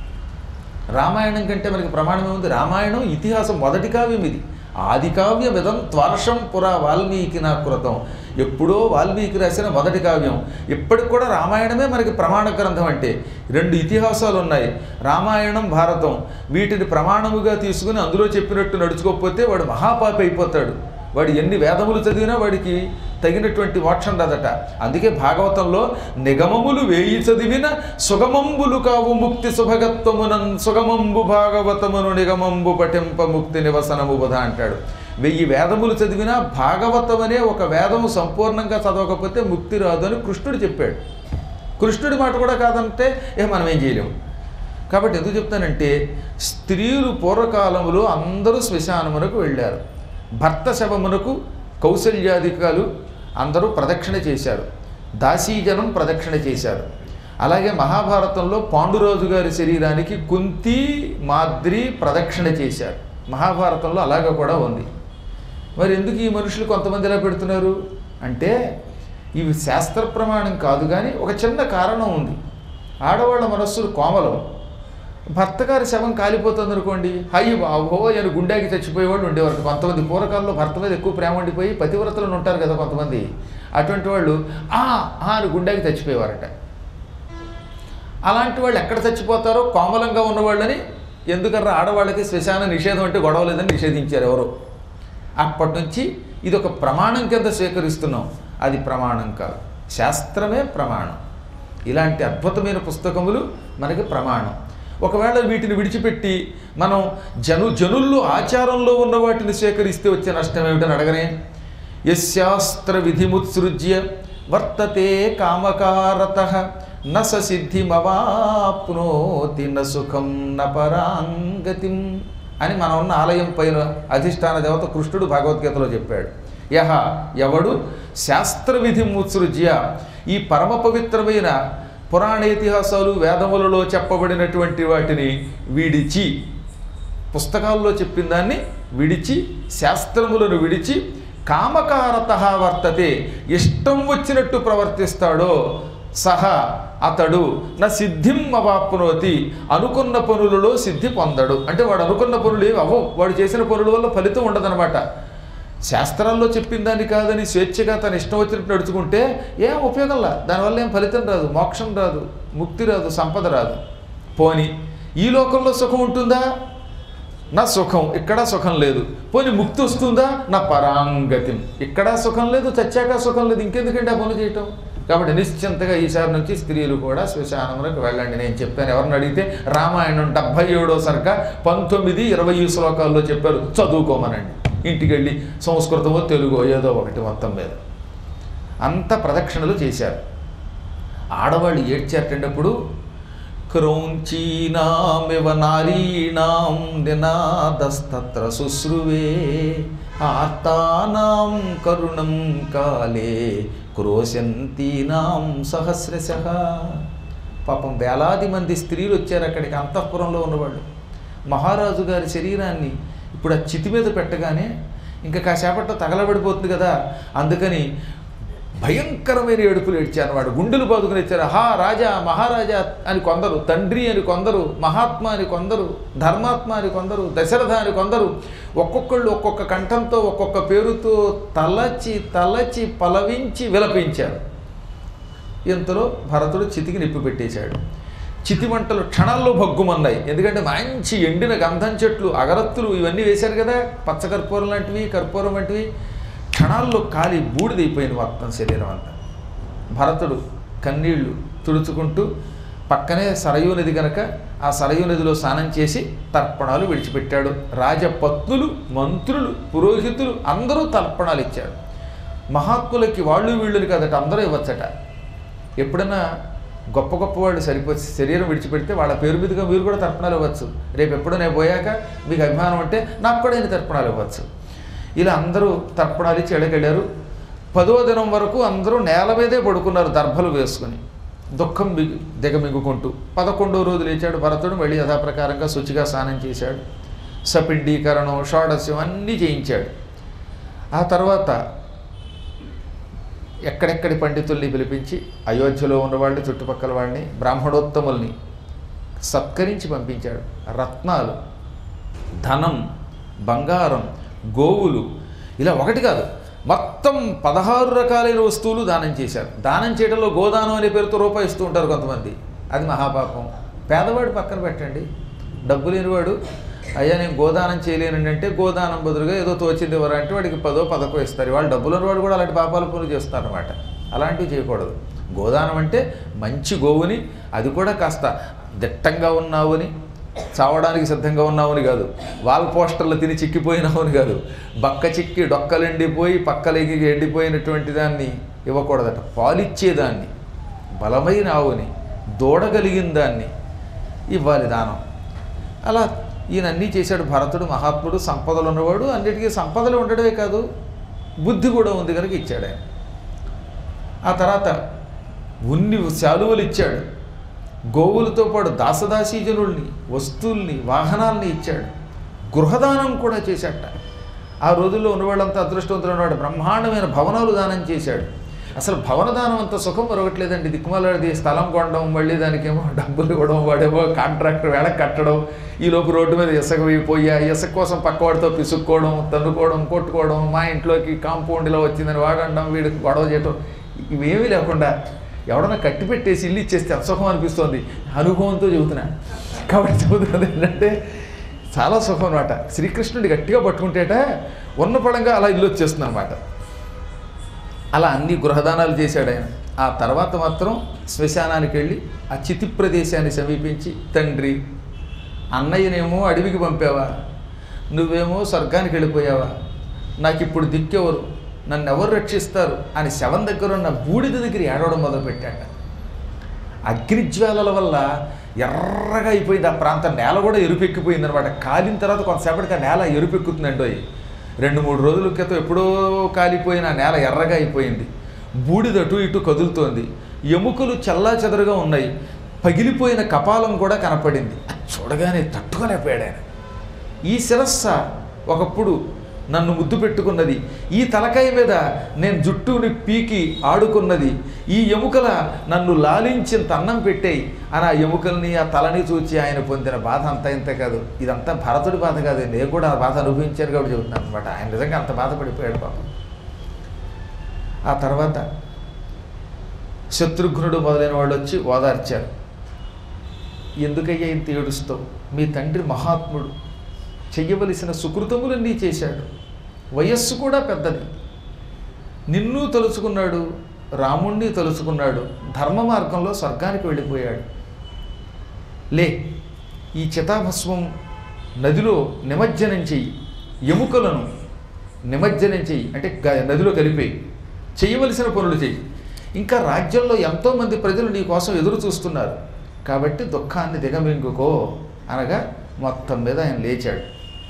రామాయణం కంటే మనకి ప్రమాణం ఏముంది రామాయణం ఇతిహాసం మొదటి కావ్యం ఇది ఆది కావ్యం ఇదం త్వర్షం పురా వాల్మీకి నా కృతం ఎప్పుడో వాల్మీకి రాసిన మొదటి కావ్యం ఇప్పటికి కూడా రామాయణమే మనకి ప్రమాణ గ్రంథం అంటే రెండు ఇతిహాసాలు ఉన్నాయి రామాయణం భారతం వీటిని ప్రమాణముగా తీసుకుని అందులో చెప్పినట్టు నడుచుకోకపోతే వాడు మహాపాపి అయిపోతాడు వాడు ఎన్ని వేదములు చదివినా వాడికి తగినటువంటి మోక్షం రాదట అందుకే భాగవతంలో నిగమములు వేయి చదివిన సుగమంబులు కావు ముక్తి సుభగత్వమునన్ సుగమంబు భాగవతమును నిగమంబు పఠింప ముక్తి నివసనము బుధ అంటాడు వెయ్యి వేదములు చదివినా భాగవతం అనే ఒక వేదము సంపూర్ణంగా చదవకపోతే ముక్తి రాదు అని కృష్ణుడు చెప్పాడు కృష్ణుడి మాట కూడా కాదంటే ఏ మనం ఏం చేయలేము కాబట్టి ఎందుకు చెప్తానంటే స్త్రీలు పూర్వకాలములో అందరూ శ్మశానమునకు వెళ్ళారు భర్త శవమునకు కౌశల్యాధికాలు అందరూ ప్రదక్షిణ చేశారు దాసీజనం ప్రదక్షిణ చేశారు అలాగే మహాభారతంలో పాండురాజు గారి శరీరానికి కుంతి మాద్రి ప్రదక్షిణ చేశారు మహాభారతంలో అలాగ కూడా ఉంది మరి ఎందుకు ఈ మనుషులు కొంతమంది ఇలా పెడుతున్నారు అంటే ఇవి శాస్త్ర ప్రమాణం కాదు కానీ ఒక చిన్న కారణం ఉంది ఆడవాళ్ళ మనస్సులు కోమలం భర్త గారి శవం కాలిపోతుంది అనుకోండి అయ్యి బాబో అని గుండెకి చచ్చిపోయేవాళ్ళు ఉండేవారు కొంతమంది పూర్వకాలంలో భర్త మీద ఎక్కువ ప్రేమ ఉండిపోయి పతివ్రతలు ఉంటారు కదా కొంతమంది అటువంటి వాళ్ళు ఆ ఆ అని గుండెకి చచ్చిపోయేవారట అలాంటి వాళ్ళు ఎక్కడ చచ్చిపోతారో కోమలంగా ఉన్నవాళ్ళని ఎందుకన్నా ఆడవాళ్ళకి శ్మశాన నిషేధం అంటే గొడవ లేదని నిషేధించారు ఎవరు అప్పటి నుంచి ఇది ఒక ప్రమాణం కింద స్వీకరిస్తున్నాం అది ప్రమాణం కాదు శాస్త్రమే ప్రమాణం ఇలాంటి అద్భుతమైన పుస్తకములు మనకి ప్రమాణం ఒకవేళ వీటిని విడిచిపెట్టి మనం జను జనుల్లో ఆచారంలో ఉన్న వాటిని స్వీకరిస్తే వచ్చే నష్టం ఏమిటని అడగనే యశాస్త్ర విధిముత్సృజ్య వర్తతే కామకారత న స సిద్ధిమవాప్నోతి న సుఖం న పరాంగతిం అని మనం ఉన్న ఆలయం పైన అధిష్టాన దేవత కృష్ణుడు భగవద్గీతలో చెప్పాడు యహ ఎవడు శాస్త్రవిధి ముత్సృజ్య ఈ పరమ పవిత్రమైన పురాణ ఇతిహాసాలు వేదములలో చెప్పబడినటువంటి వాటిని విడిచి పుస్తకాల్లో చెప్పిన దాన్ని విడిచి శాస్త్రములను విడిచి కామకారత వర్తతే ఇష్టం వచ్చినట్టు ప్రవర్తిస్తాడో సహా అతడు నా సిద్ధిం అవాప్నోతి అనుకున్న పనులలో సిద్ధి పొందడు అంటే వాడు అనుకున్న పనులు ఏవి అవ్వవు వాడు చేసిన పనుల వల్ల ఫలితం ఉండదన్నమాట శాస్త్రాల్లో చెప్పిన దాన్ని కాదని స్వేచ్ఛగా తన ఇష్టం వచ్చినట్టు నడుచుకుంటే ఏం ఉపయోగంలా దానివల్ల ఏం ఫలితం రాదు మోక్షం రాదు ముక్తి రాదు సంపద రాదు పోని ఈ లోకంలో సుఖం ఉంటుందా నా సుఖం ఇక్కడ సుఖం లేదు పోనీ ముక్తి వస్తుందా నా పరాంగతి ఇక్కడ సుఖం లేదు చచ్చాక సుఖం లేదు ఇంకెందుకంటే ఆ పనులు చేయటం కాబట్టి నిశ్చింతగా ఈసారి నుంచి స్త్రీలు కూడా శ్మశానములకు వెళ్ళండి నేను చెప్పాను ఎవరిని అడిగితే రామాయణం డెబ్భై ఏడో సరిక పంతొమ్మిది ఇరవై శ్లోకాల్లో చెప్పారు చదువుకోమనండి ఇంటికి వెళ్ళి సంస్కృతమో తెలుగో ఏదో ఒకటి మొత్తం మీద అంత ప్రదక్షిణలు చేశారు ఆడవాళ్ళు ఏడ్చేటప్పుడు క్రౌంచీనామివ నారీణాం నినాదస్తత్ర శుశ్రువే ఆర్తానాం కరుణం కాలే క్రోశంతీనాం సహస్రశ పాపం వేలాది మంది స్త్రీలు వచ్చారు అక్కడికి అంతఃపురంలో ఉన్నవాళ్ళు మహారాజు గారి శరీరాన్ని ఇప్పుడు ఆ చితి మీద పెట్టగానే ఇంకా కాసేపట్లో తగలబడిపోతుంది కదా అందుకని భయంకరమైన ఏడుపులు ఏడ్చారు వాడు గుండెలు బాదుకుని ఇచ్చారు హా రాజా మహారాజా అని కొందరు తండ్రి అని కొందరు మహాత్మ అని కొందరు ధర్మాత్మ అని కొందరు దశరథ అని కొందరు ఒక్కొక్కళ్ళు ఒక్కొక్క కంఠంతో ఒక్కొక్క పేరుతో తలచి తలచి పలవించి విలపించారు ఇంతలో భరతుడు చితికి నిప్పు పెట్టేశాడు చితి మంటలు క్షణాల్లో భగ్గుమన్నాయి ఎందుకంటే మంచి ఎండిన గంధం చెట్లు అగరత్తులు ఇవన్నీ వేశారు కదా పచ్చ కర్పూరం లాంటివి కర్పూరం వంటివి క్షణాల్లో కాలి బూడిదైపోయింది మొత్తం శరీరం అంతా భరతుడు కన్నీళ్లు తుడుచుకుంటూ పక్కనే సరయూ నది గనక ఆ సరయూ నదిలో స్నానం చేసి తర్పణాలు విడిచిపెట్టాడు రాజపత్నులు మంత్రులు పురోహితులు అందరూ తర్పణాలు ఇచ్చారు మహాత్ములకి వాళ్ళు వీళ్ళని కదట అందరూ ఇవ్వచ్చట ఎప్పుడైనా గొప్ప గొప్ప వాళ్ళు సరిపో శరీరం విడిచిపెడితే వాళ్ళ పేరు మీదుగా మీరు కూడా తర్పణాలు ఇవ్వచ్చు రేపు ఎప్పుడో నేను పోయాక మీకు అభిమానం అంటే నాకు కూడా నేను తర్పణాలు ఇవ్వచ్చు ఇలా అందరూ తర్పణాలు ఇచ్చి ఎడగెళ్ళారు పదో దినం వరకు అందరూ నేల మీదే పడుకున్నారు దర్భలు వేసుకుని దుఃఖం బిగు దిగమిగుకుంటూ పదకొండో రోజు లేచాడు భరతుడు మళ్ళీ యథాప్రకారంగా శుచిగా స్నానం చేశాడు సపిండీకరణం షోడస్యం అన్నీ చేయించాడు ఆ తర్వాత ఎక్కడెక్కడి పండితుల్ని పిలిపించి అయోధ్యలో ఉన్నవాళ్ళని చుట్టుపక్కల వాడిని బ్రాహ్మణోత్తముల్ని సత్కరించి పంపించాడు రత్నాలు ధనం బంగారం గోవులు ఇలా ఒకటి కాదు మొత్తం పదహారు రకాలైన వస్తువులు దానం చేశారు దానం చేయడంలో గోదానం అనే పేరుతో రూపాయి ఇస్తూ ఉంటారు కొంతమంది అది మహాపాపం పేదవాడు పక్కన పెట్టండి డబ్బు లేనివాడు అయ్యా నేను గోదానం చేయలేనండి అంటే గోదానం బదులుగా ఏదో తోచింది ఎవరు అంటే వాడికి పదో పదకో ఇస్తారు వాళ్ళు డబ్బులు ఉన్నవాడు కూడా అలాంటి పాపాల పనులు చేస్తారు అనమాట అలాంటివి చేయకూడదు గోదానం అంటే మంచి గోవుని అది కూడా కాస్త దిట్టంగా ఉన్నావుని చావడానికి సిద్ధంగా ఉన్నావుని కాదు వాల్ పోస్టర్లు తిని చిక్కిపోయినావుని కాదు బక్క చిక్కి డొక్కలెండిపోయి పక్కలకి ఎండిపోయినటువంటి దాన్ని ఇవ్వకూడదట పాలిచ్చేదాన్ని బలమైన ఆవుని దూడగలిగిన దాన్ని ఇవ్వాలి దానం అలా ఈయన అన్నీ చేశాడు భరతుడు మహాత్ముడు సంపదలు ఉన్నవాడు అన్నిటికీ సంపదలు ఉండడమే కాదు బుద్ధి కూడా ఉంది కనుక ఇచ్చాడు ఆయన ఆ తర్వాత ఉన్ని శాలువలు ఇచ్చాడు గోవులతో పాటు దాసదాసీజనుల్ని వస్తువుల్ని వాహనాల్ని ఇచ్చాడు గృహదానం కూడా చేశాట ఆ రోజుల్లో ఉన్నవాళ్ళంతా అదృష్టవంతులు ఉన్నవాడు బ్రహ్మాండమైన భవనాలు దానం చేశాడు అసలు భవన దానం అంత సుఖం మరొకట్లేదండి దిక్కుమాలది స్థలం కొనడం మళ్ళీ దానికేమో డబ్బులు ఇవ్వడం వాడేమో కాంట్రాక్టర్ వేళ కట్టడం ఈ లోపు రోడ్డు మీద ఇసుక పోయి ఆ ఇసుక కోసం పక్కవాడితో పిసుక్కోవడం తన్నుకోవడం కొట్టుకోవడం మా ఇంట్లోకి కాంపౌండ్ ఇలా వచ్చిందని వాడడం వీడికి గొడవ చేయటం ఇవేమీ లేకుండా ఎవడన్నా కట్టి పెట్టేసి ఇల్లు ఇచ్చేస్తే అసుఖం అనిపిస్తోంది అనుభవంతో చెబుతున్నా కాబట్టి చెబుతున్నది ఏంటంటే చాలా సుఖం అనమాట శ్రీకృష్ణుడి గట్టిగా పట్టుకుంటేట ఉన్న పడంగా అలా ఇల్లు వచ్చేస్తుంది అనమాట అలా అన్ని గృహదానాలు చేశాడు ఆయన ఆ తర్వాత మాత్రం శ్మశానానికి వెళ్ళి ఆ చితి ప్రదేశాన్ని సమీపించి తండ్రి అన్నయ్యనేమో అడవికి పంపావా నువ్వేమో స్వర్గానికి వెళ్ళిపోయావా నాకు ఇప్పుడు దిక్కెవరు నన్ను ఎవరు రక్షిస్తారు అని శవం దగ్గర ఉన్న బూడిద దగ్గర ఏడవడం మొదలుపెట్టాట అగ్నిజ్వాలల వల్ల ఎర్రగా అయిపోయింది ఆ ప్రాంతం నేల కూడా ఎరుపెక్కిపోయింది అనమాట కాలిన తర్వాత కొంతసేపటికి ఆ నేల ఎరుపెక్కుతుందండో రెండు మూడు రోజుల క్రితం ఎప్పుడో కాలిపోయిన ఆ నేల ఎర్రగా అయిపోయింది బూడిద అటు ఇటు కదులుతోంది ఎముకలు చల్లా చెదరుగా ఉన్నాయి పగిలిపోయిన కపాలం కూడా కనపడింది అది చూడగానే తట్టుకోలేకపోయాడు ఆయన ఈ శిరస్స ఒకప్పుడు నన్ను ముద్దు పెట్టుకున్నది ఈ తలకాయ మీద నేను జుట్టుని పీకి ఆడుకున్నది ఈ ఎముకల నన్ను లాలించింత అన్నం పెట్టేయి అని ఆ ఎముకల్ని ఆ తలని చూచి ఆయన పొందిన బాధ అంత ఇంత కాదు ఇదంతా భరతుడి బాధ కాదు నేను కూడా ఆ బాధ అనుభవించాను కాబట్టి చెబుతున్నాను అనమాట ఆయన నిజంగా అంత బాధపడిపోయాడు పాపం ఆ తర్వాత శత్రుఘ్నుడు మొదలైన వాళ్ళు వచ్చి ఓదార్చారు ఎందుకయ్యా ఇంత ఏడుస్తావు మీ తండ్రి మహాత్ముడు చెయ్యవలసిన సుకృతములన్నీ చేశాడు వయస్సు కూడా పెద్దది నిన్ను తలుచుకున్నాడు రాముణ్ణి తలుచుకున్నాడు ధర్మ మార్గంలో స్వర్గానికి వెళ్ళిపోయాడు లే ఈ చితాభస్మం నదిలో నిమజ్జనం చెయ్యి ఎముకలను నిమజ్జనం చెయ్యి అంటే గ- నదిలో కలిపేయి చేయవలసిన పనులు చెయ్యి ఇంకా రాజ్యంలో ఎంతోమంది ప్రజలు నీ కోసం ఎదురు చూస్తున్నారు కాబట్టి దుఃఖాన్ని దిగమింగుకో అనగా మొత్తం మీద ఆయన లేచాడు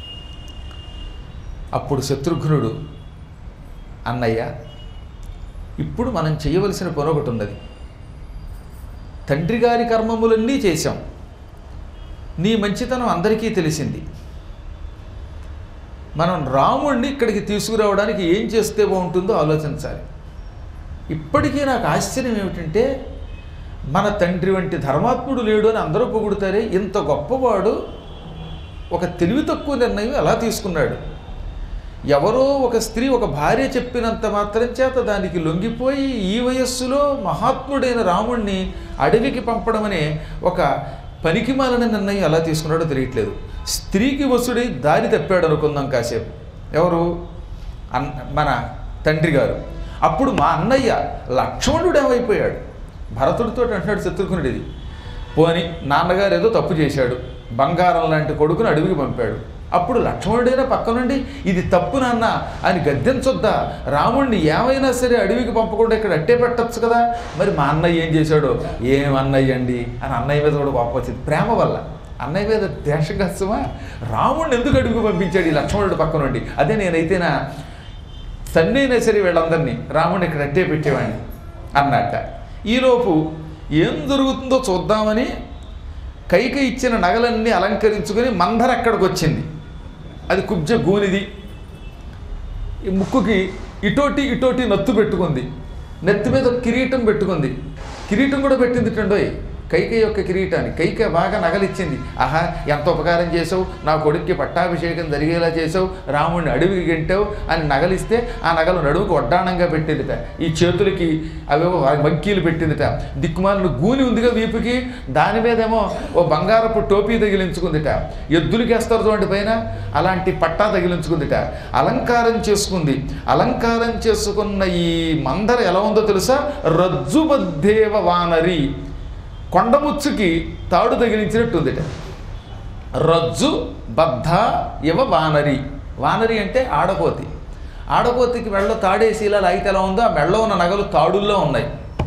అప్పుడు శత్రుఘ్నుడు అన్నయ్య ఇప్పుడు మనం చేయవలసిన పని ఒకటి ఉన్నది తండ్రి గారి కర్మములన్నీ చేశాం నీ మంచితనం అందరికీ తెలిసింది మనం రాముణ్ణి ఇక్కడికి తీసుకురావడానికి ఏం చేస్తే బాగుంటుందో ఆలోచించాలి ఇప్పటికీ నాకు ఆశ్చర్యం ఏమిటంటే మన తండ్రి వంటి ధర్మాత్ముడు లేడు అని అందరూ పొగుడుతారే ఇంత గొప్పవాడు ఒక తెలివి తక్కువ నిర్ణయం ఎలా తీసుకున్నాడు ఎవరో ఒక స్త్రీ ఒక భార్య చెప్పినంత మాత్రం చేత దానికి లొంగిపోయి ఈ వయస్సులో మహాత్ముడైన రాముణ్ణి అడవికి పంపడం అనే ఒక పనికిమాలిన నిర్ణయం ఎలా తీసుకున్నాడో తెలియట్లేదు స్త్రీకి వసుడై దారి తప్పాడు అనుకుందాం కాసేపు ఎవరు అన్ మన తండ్రి గారు అప్పుడు మా అన్నయ్య లక్ష్మణుడు ఏమైపోయాడు భరతుడితో అంటున్నాడు శత్రుఘ్నుడు ఇది పోని నాన్నగారు ఏదో తప్పు చేశాడు బంగారం లాంటి కొడుకుని అడవికి పంపాడు అప్పుడు లక్ష్మణుడైనా పక్క నుండి ఇది తప్పు నాన్న అని గద్దెంచొద్దా రాముణ్ణి ఏమైనా సరే అడవికి పంపకుండా ఇక్కడ అట్టే పెట్టచ్చు కదా మరి మా అన్నయ్య ఏం చేశాడో ఏం అన్నయ్య అండి అని అన్నయ్య మీద కూడా కోపం వచ్చింది ప్రేమ వల్ల అన్నయ్య మీద దేశగస్సమా రాముణ్ణి ఎందుకు అడవికి పంపించాడు ఈ లక్ష్మణుడి పక్క నుండి అదే నేనైతేనా సన్నైనా సరే వీళ్ళందరినీ రాముడిని ఇక్కడ అట్టే పెట్టేవాడిని అన్నట్ట ఈలోపు ఏం జరుగుతుందో చూద్దామని కైక ఇచ్చిన నగలన్నీ అలంకరించుకొని మందర అక్కడికి వచ్చింది అది కుబ్జ గోనిది ఈ ముక్కుకి ఇటోటి ఇటోటి నత్తు పెట్టుకుంది నెత్తి మీద ఒక కిరీటం పెట్టుకుంది కిరీటం కూడా పెట్టింది టండోయ్ కైక యొక్క కిరీటాన్ని కైక బాగా నగలిచ్చింది ఆహా ఎంత ఉపకారం చేసావు నా కొడుక్కి పట్టాభిషేకం జరిగేలా చేసావు రాముడిని అడవికి గెంటావు అని నగలిస్తే ఆ నగలు నడుముకు వడ్డాణంగా పెట్టిందిట ఈ చేతులకి అవేవో మగ్గీలు పెట్టిందిట దిక్కుమాలిన గూని ఉందిగా వీపుకి దాని మీదేమో ఓ బంగారపు టోపీ తగిలించుకుందిట ఎద్దులకి వేస్తారు చూడండి పైన అలాంటి పట్టా తగిలించుకుందిట అలంకారం చేసుకుంది అలంకారం చేసుకున్న ఈ మందర ఎలా ఉందో తెలుసా రజ్జుబద్ధేవ వానరి కొండముచ్చుకి తాడు తగిలించినట్టుందిట రజ్జు బద్ధ ఇవ వానరి వానరి అంటే ఆడకోతి ఆడకోతికి మెడలో తాడేసి ఇలా లాగితే ఎలా ఉందో ఆ మెడలో ఉన్న నగలు తాడుల్లో ఉన్నాయి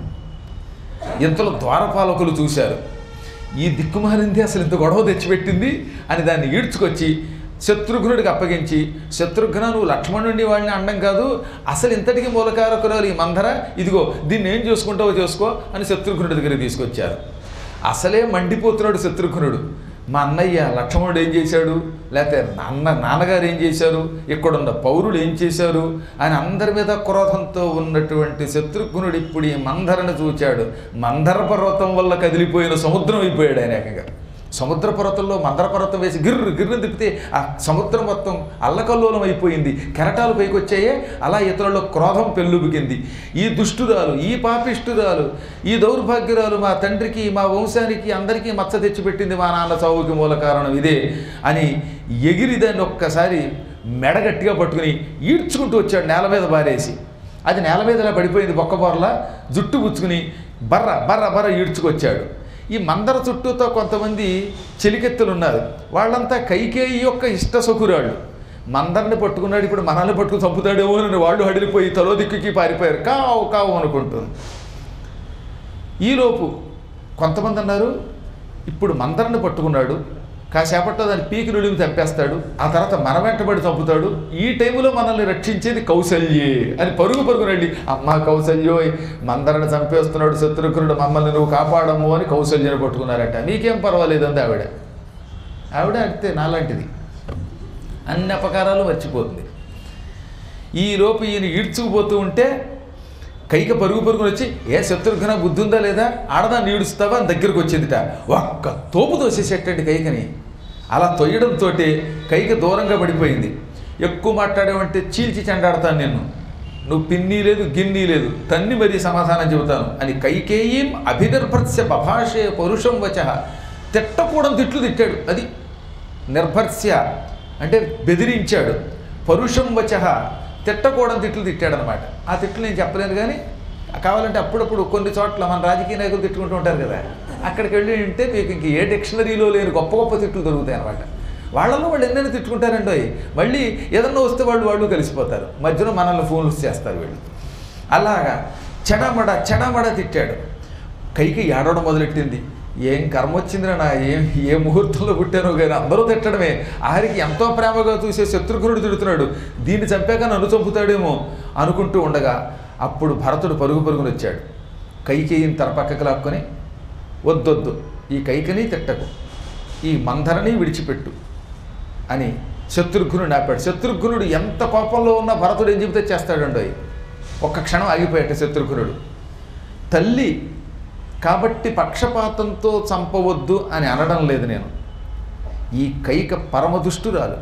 ఇంతలో ద్వారపాలకులు చూశారు ఈ దిక్కుమాలింది అసలు ఇంత గొడవ తెచ్చిపెట్టింది అని దాన్ని ఈడ్చుకొచ్చి శత్రుఘ్నుడికి అప్పగించి శత్రుఘ్న నువ్వు లక్ష్మణుడిని వాడిని అండం కాదు అసలు ఇంతటికి మూలకారకురాలు ఈ మందర ఇదిగో దీన్ని ఏం చేసుకుంటావో చేసుకో అని శత్రుఘ్నుడి దగ్గర తీసుకొచ్చారు అసలే మండిపోతున్నాడు శత్రుఘ్నుడు మా అన్నయ్య లక్ష్మణుడు ఏం చేశాడు లేకపోతే నాన్న నాన్నగారు ఏం చేశారు ఇక్కడున్న పౌరులు ఏం చేశారు అని అందరి మీద క్రోధంతో ఉన్నటువంటి శత్రుఘ్నుడు ఇప్పుడు ఈ మందరను చూచాడు మందర పర్వతం వల్ల కదిలిపోయిన సముద్రం అయిపోయాడు ఆయన ఏకంగా సముద్ర పర్వతంలో మందర పర్వతం వేసి గిర్రు గిర్రు తిప్పితే ఆ సముద్రం మొత్తం అల్లకల్లోలం అయిపోయింది కెరటాలు పైకి వచ్చాయే అలా ఇతరులలో క్రోధం పెళ్ళుబికింది ఈ దుష్టురాలు ఈ పాపిష్టురాలు ఈ దౌర్భాగ్యురాలు మా తండ్రికి మా వంశానికి అందరికీ మచ్చ తెచ్చిపెట్టింది మా నాన్న చావుకి మూల కారణం ఇదే అని ఎగిరి దాన్ని ఒక్కసారి మెడగట్టిగా పట్టుకుని ఈడ్చుకుంటూ వచ్చాడు నేల మీద బారేసి అది నేల మీద ఇలా పడిపోయింది బొక్కబొరల జుట్టు పుచ్చుకుని బర్ర బర్ర బర్ర ఈడ్చుకొచ్చాడు ఈ మందర చుట్టూతో కొంతమంది చెలికెత్తులు ఉన్నారు వాళ్ళంతా కైకేయి యొక్క ఇష్ట సఖురాళ్ళు మందరిని పట్టుకున్నాడు ఇప్పుడు మనల్ని పట్టుకుని చంపుతాడేమో అని వాళ్ళు హడిలిపోయి తలో దిక్కుకి పారిపోయారు కావు కావు అనుకుంటుంది ఈలోపు కొంతమంది అన్నారు ఇప్పుడు మందరిని పట్టుకున్నాడు కాసేపట్లో దాన్ని పీకి నుడిమి చంపేస్తాడు ఆ తర్వాత మన వెంటబడి చంపుతాడు ఈ టైంలో మనల్ని రక్షించేది కౌసల్యే అని పరుగు పరుగున వెళ్ళి అమ్మ కౌసల్యో మందరని చంపేస్తున్నాడు శత్రుఘ్నుడు మమ్మల్ని నువ్వు కాపాడము అని కౌసల్యని పట్టుకున్నారట నీకేం పర్వాలేదు అంది ఆవిడ ఆవిడ అంతే నాలాంటిది అన్ని అపకారాలు మర్చిపోతుంది ఈలోపు ఈయన ఈడ్చుకుపోతూ ఉంటే కైక పరుగు పరుగున వచ్చి ఏ శత్రుఘ్న బుద్ధి ఉందా లేదా ఆడదాన్ని ఈడుస్తావా అని దగ్గరకు వచ్చిందిట ఒక్క తోపు తోసేసేటండి కైకని అలా తొయ్యడంతో కైక దూరంగా పడిపోయింది ఎక్కువ మాట్లాడేవంటే చీల్చి చెండాడతాను నిన్ను నువ్వు పిన్ని లేదు గిన్ని లేదు తన్ని మరీ సమాధానం చెబుతాను అని కైకేయీం అభినిర్భర్స్య బభాషే పరుషం వచ తిట్టకూడని తిట్లు తిట్టాడు అది నిర్భర్స్య అంటే బెదిరించాడు పరుషం వచ తిట్టకూడని తిట్లు తిట్టాడనమాట ఆ తిట్లు నేను చెప్పలేను కానీ కావాలంటే అప్పుడప్పుడు కొన్ని చోట్ల మన రాజకీయ నాయకులు తిట్టుకుంటూ ఉంటారు కదా అక్కడికి వెళ్ళి ఉంటే మీకు ఇంక ఏ డిక్షనరీలో లేని గొప్ప గొప్ప తిట్లు దొరుకుతాయి అనమాట వాళ్ళలో వాళ్ళు ఎన్నైనా తిట్టుకుంటారండి మళ్ళీ ఏదన్నా వస్తే వాళ్ళు వాళ్ళు కలిసిపోతారు మధ్యలో మనల్ని ఫోన్లు చేస్తారు వీళ్ళు అలాగా చెడమడ చెడమడ తిట్టాడు కైకి ఏడవడం మొదలెట్టింది ఏం కర్మ వచ్చిందిరా నా ఏం ఏ ముహూర్తంలో పుట్టానో కానీ అందరూ తిట్టడమే ఆఖరికి ఎంతో ప్రేమగా చూసే శత్రుఘ్నుడు తిడుతున్నాడు దీన్ని చంపాక నన్ను చంపుతాడేమో అనుకుంటూ ఉండగా అప్పుడు భరతుడు పరుగు పరుగును వచ్చాడు కైకేయిని తన పక్కకు లాక్కొని వద్దొద్దు ఈ కైకని తిట్టకు ఈ మందరని విడిచిపెట్టు అని శత్రుఘ్నుడు ఆపాడు శత్రుఘ్నుడు ఎంత కోపంలో ఉన్న భరతుడు ఏం చెబితే చేస్తాడండోయ్ ఒక్క క్షణం ఆగిపోయాట శత్రుఘ్నుడు తల్లి కాబట్టి పక్షపాతంతో చంపవద్దు అని అనడం లేదు నేను ఈ కైక పరమదుష్టురాలు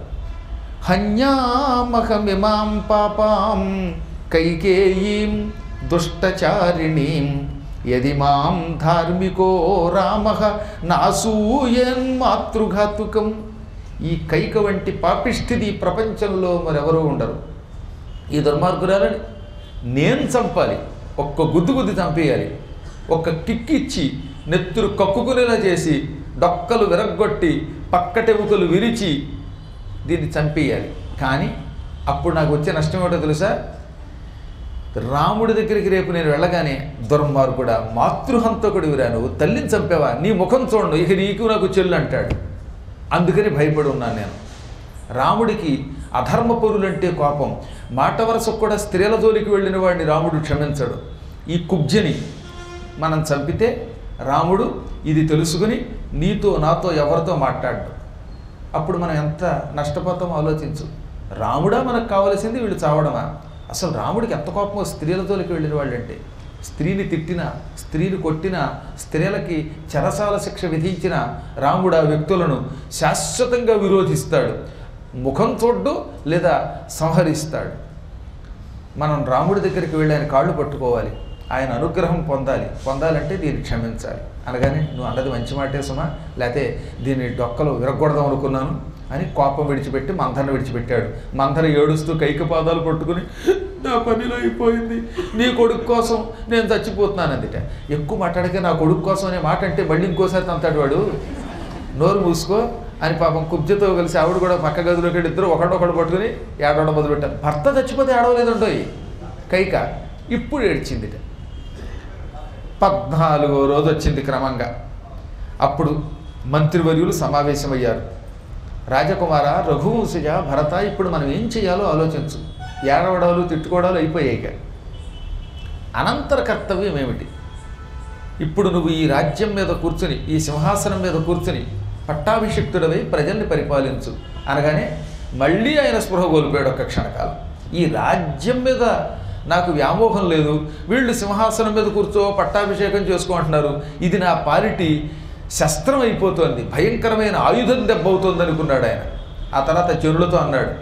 హన్యామహమిమాం పాపాం కైకేయీం దుష్టచారిణీం యది మాం ధార్మికో రామ నాసూయన్ మాతృఘాతుకం ఈ కైక వంటి పాపిష్టిది ఈ ప్రపంచంలో మరెవరూ ఉండరు ఈ దుర్మార్గురాలని నేను చంపాలి ఒక్క గుద్దు గుద్ది చంపేయాలి ఒక్క కిక్కిచ్చి నెత్తురు కక్కుకునేలా చేసి డొక్కలు విరగ్గొట్టి పక్కటెముకలు విరిచి దీన్ని చంపేయాలి కానీ అప్పుడు నాకు వచ్చే నష్టం ఏమిటో తెలుసా రాముడి దగ్గరికి రేపు నేను వెళ్ళగానే దుర్మార్గుడా మాతృహంతకుడివిరా నువ్వు తల్లిని చంపావా నీ ముఖం చూడండు ఇక నీకు నాకు చెల్లు అంటాడు అందుకని భయపడి ఉన్నాను నేను రాముడికి అధర్మపరులంటే కోపం మాట వరుసకు కూడా స్త్రీల జోలికి వెళ్ళిన వాడిని రాముడు క్షమించడు ఈ కుబ్జని మనం చంపితే రాముడు ఇది తెలుసుకుని నీతో నాతో ఎవరితో మాట్లాడు అప్పుడు మనం ఎంత నష్టపోతామో ఆలోచించు రాముడా మనకు కావలసింది వీళ్ళు చావడమా అసలు రాముడికి ఎంత కోపమో స్త్రీల జోలికి వెళ్ళిన వాళ్ళంటే స్త్రీని తిట్టిన స్త్రీని కొట్టిన స్త్రీలకి చెరసాల శిక్ష విధించిన రాముడు ఆ వ్యక్తులను శాశ్వతంగా విరోధిస్తాడు ముఖం చూడ్డు లేదా సంహరిస్తాడు మనం రాముడి దగ్గరికి వెళ్ళి ఆయన కాళ్ళు పట్టుకోవాలి ఆయన అనుగ్రహం పొందాలి పొందాలంటే దీన్ని క్షమించాలి అనగానే నువ్వు అన్నది మంచి మాటే సుమా లేకపోతే దీన్ని డొక్కలు విరగొడదాం అనుకున్నాను అని కోపం విడిచిపెట్టి మంథన విడిచిపెట్టాడు మంథన ఏడుస్తూ కైక పాదాలు పట్టుకుని నా పనిలో అయిపోయింది నీ కొడుకు కోసం నేను చచ్చిపోతున్నాను అందుట ఎక్కువ మాట్లాడక నా కొడుకు కోసం అనే మాట అంటే మళ్ళీ ఇంకోసారి తంతాడు వాడు నోరు మూసుకో అని పాపం కుబ్జతో కలిసి ఆవిడ కూడా పక్క గదిలోకి వెళ్ళి ఇద్దరు ఒకడొకడు పట్టుకుని ఏడవడం మొదలుపెట్టారు భర్త చచ్చిపోతే ఏడవలేదండోయ్ కైక ఇప్పుడు ఏడ్చిందిట పద్నాలుగో రోజు వచ్చింది క్రమంగా అప్పుడు మంత్రివర్యులు సమావేశమయ్యారు రాజకుమార రఘువంశజ భరత ఇప్పుడు మనం ఏం చేయాలో ఆలోచించు ఏడవడాలు తిట్టుకోవడాలు అయిపోయాయిక అనంతర కర్తవ్యం ఏమిటి ఇప్పుడు నువ్వు ఈ రాజ్యం మీద కూర్చుని ఈ సింహాసనం మీద కూర్చుని పట్టాభిషిక్తుడవై ప్రజల్ని పరిపాలించు అనగానే మళ్ళీ ఆయన స్పృహ కోల్పోయాడు ఒక్క క్షణకాలం ఈ రాజ్యం మీద నాకు వ్యామోహం లేదు వీళ్ళు సింహాసనం మీద కూర్చో పట్టాభిషేకం చేసుకుంటున్నారు ఇది నా పాలిటి శస్త్రం అయిపోతోంది భయంకరమైన ఆయుధం దెబ్బవుతోంది అనుకున్నాడు ఆయన ఆ తర్వాత జనులతో అన్నాడు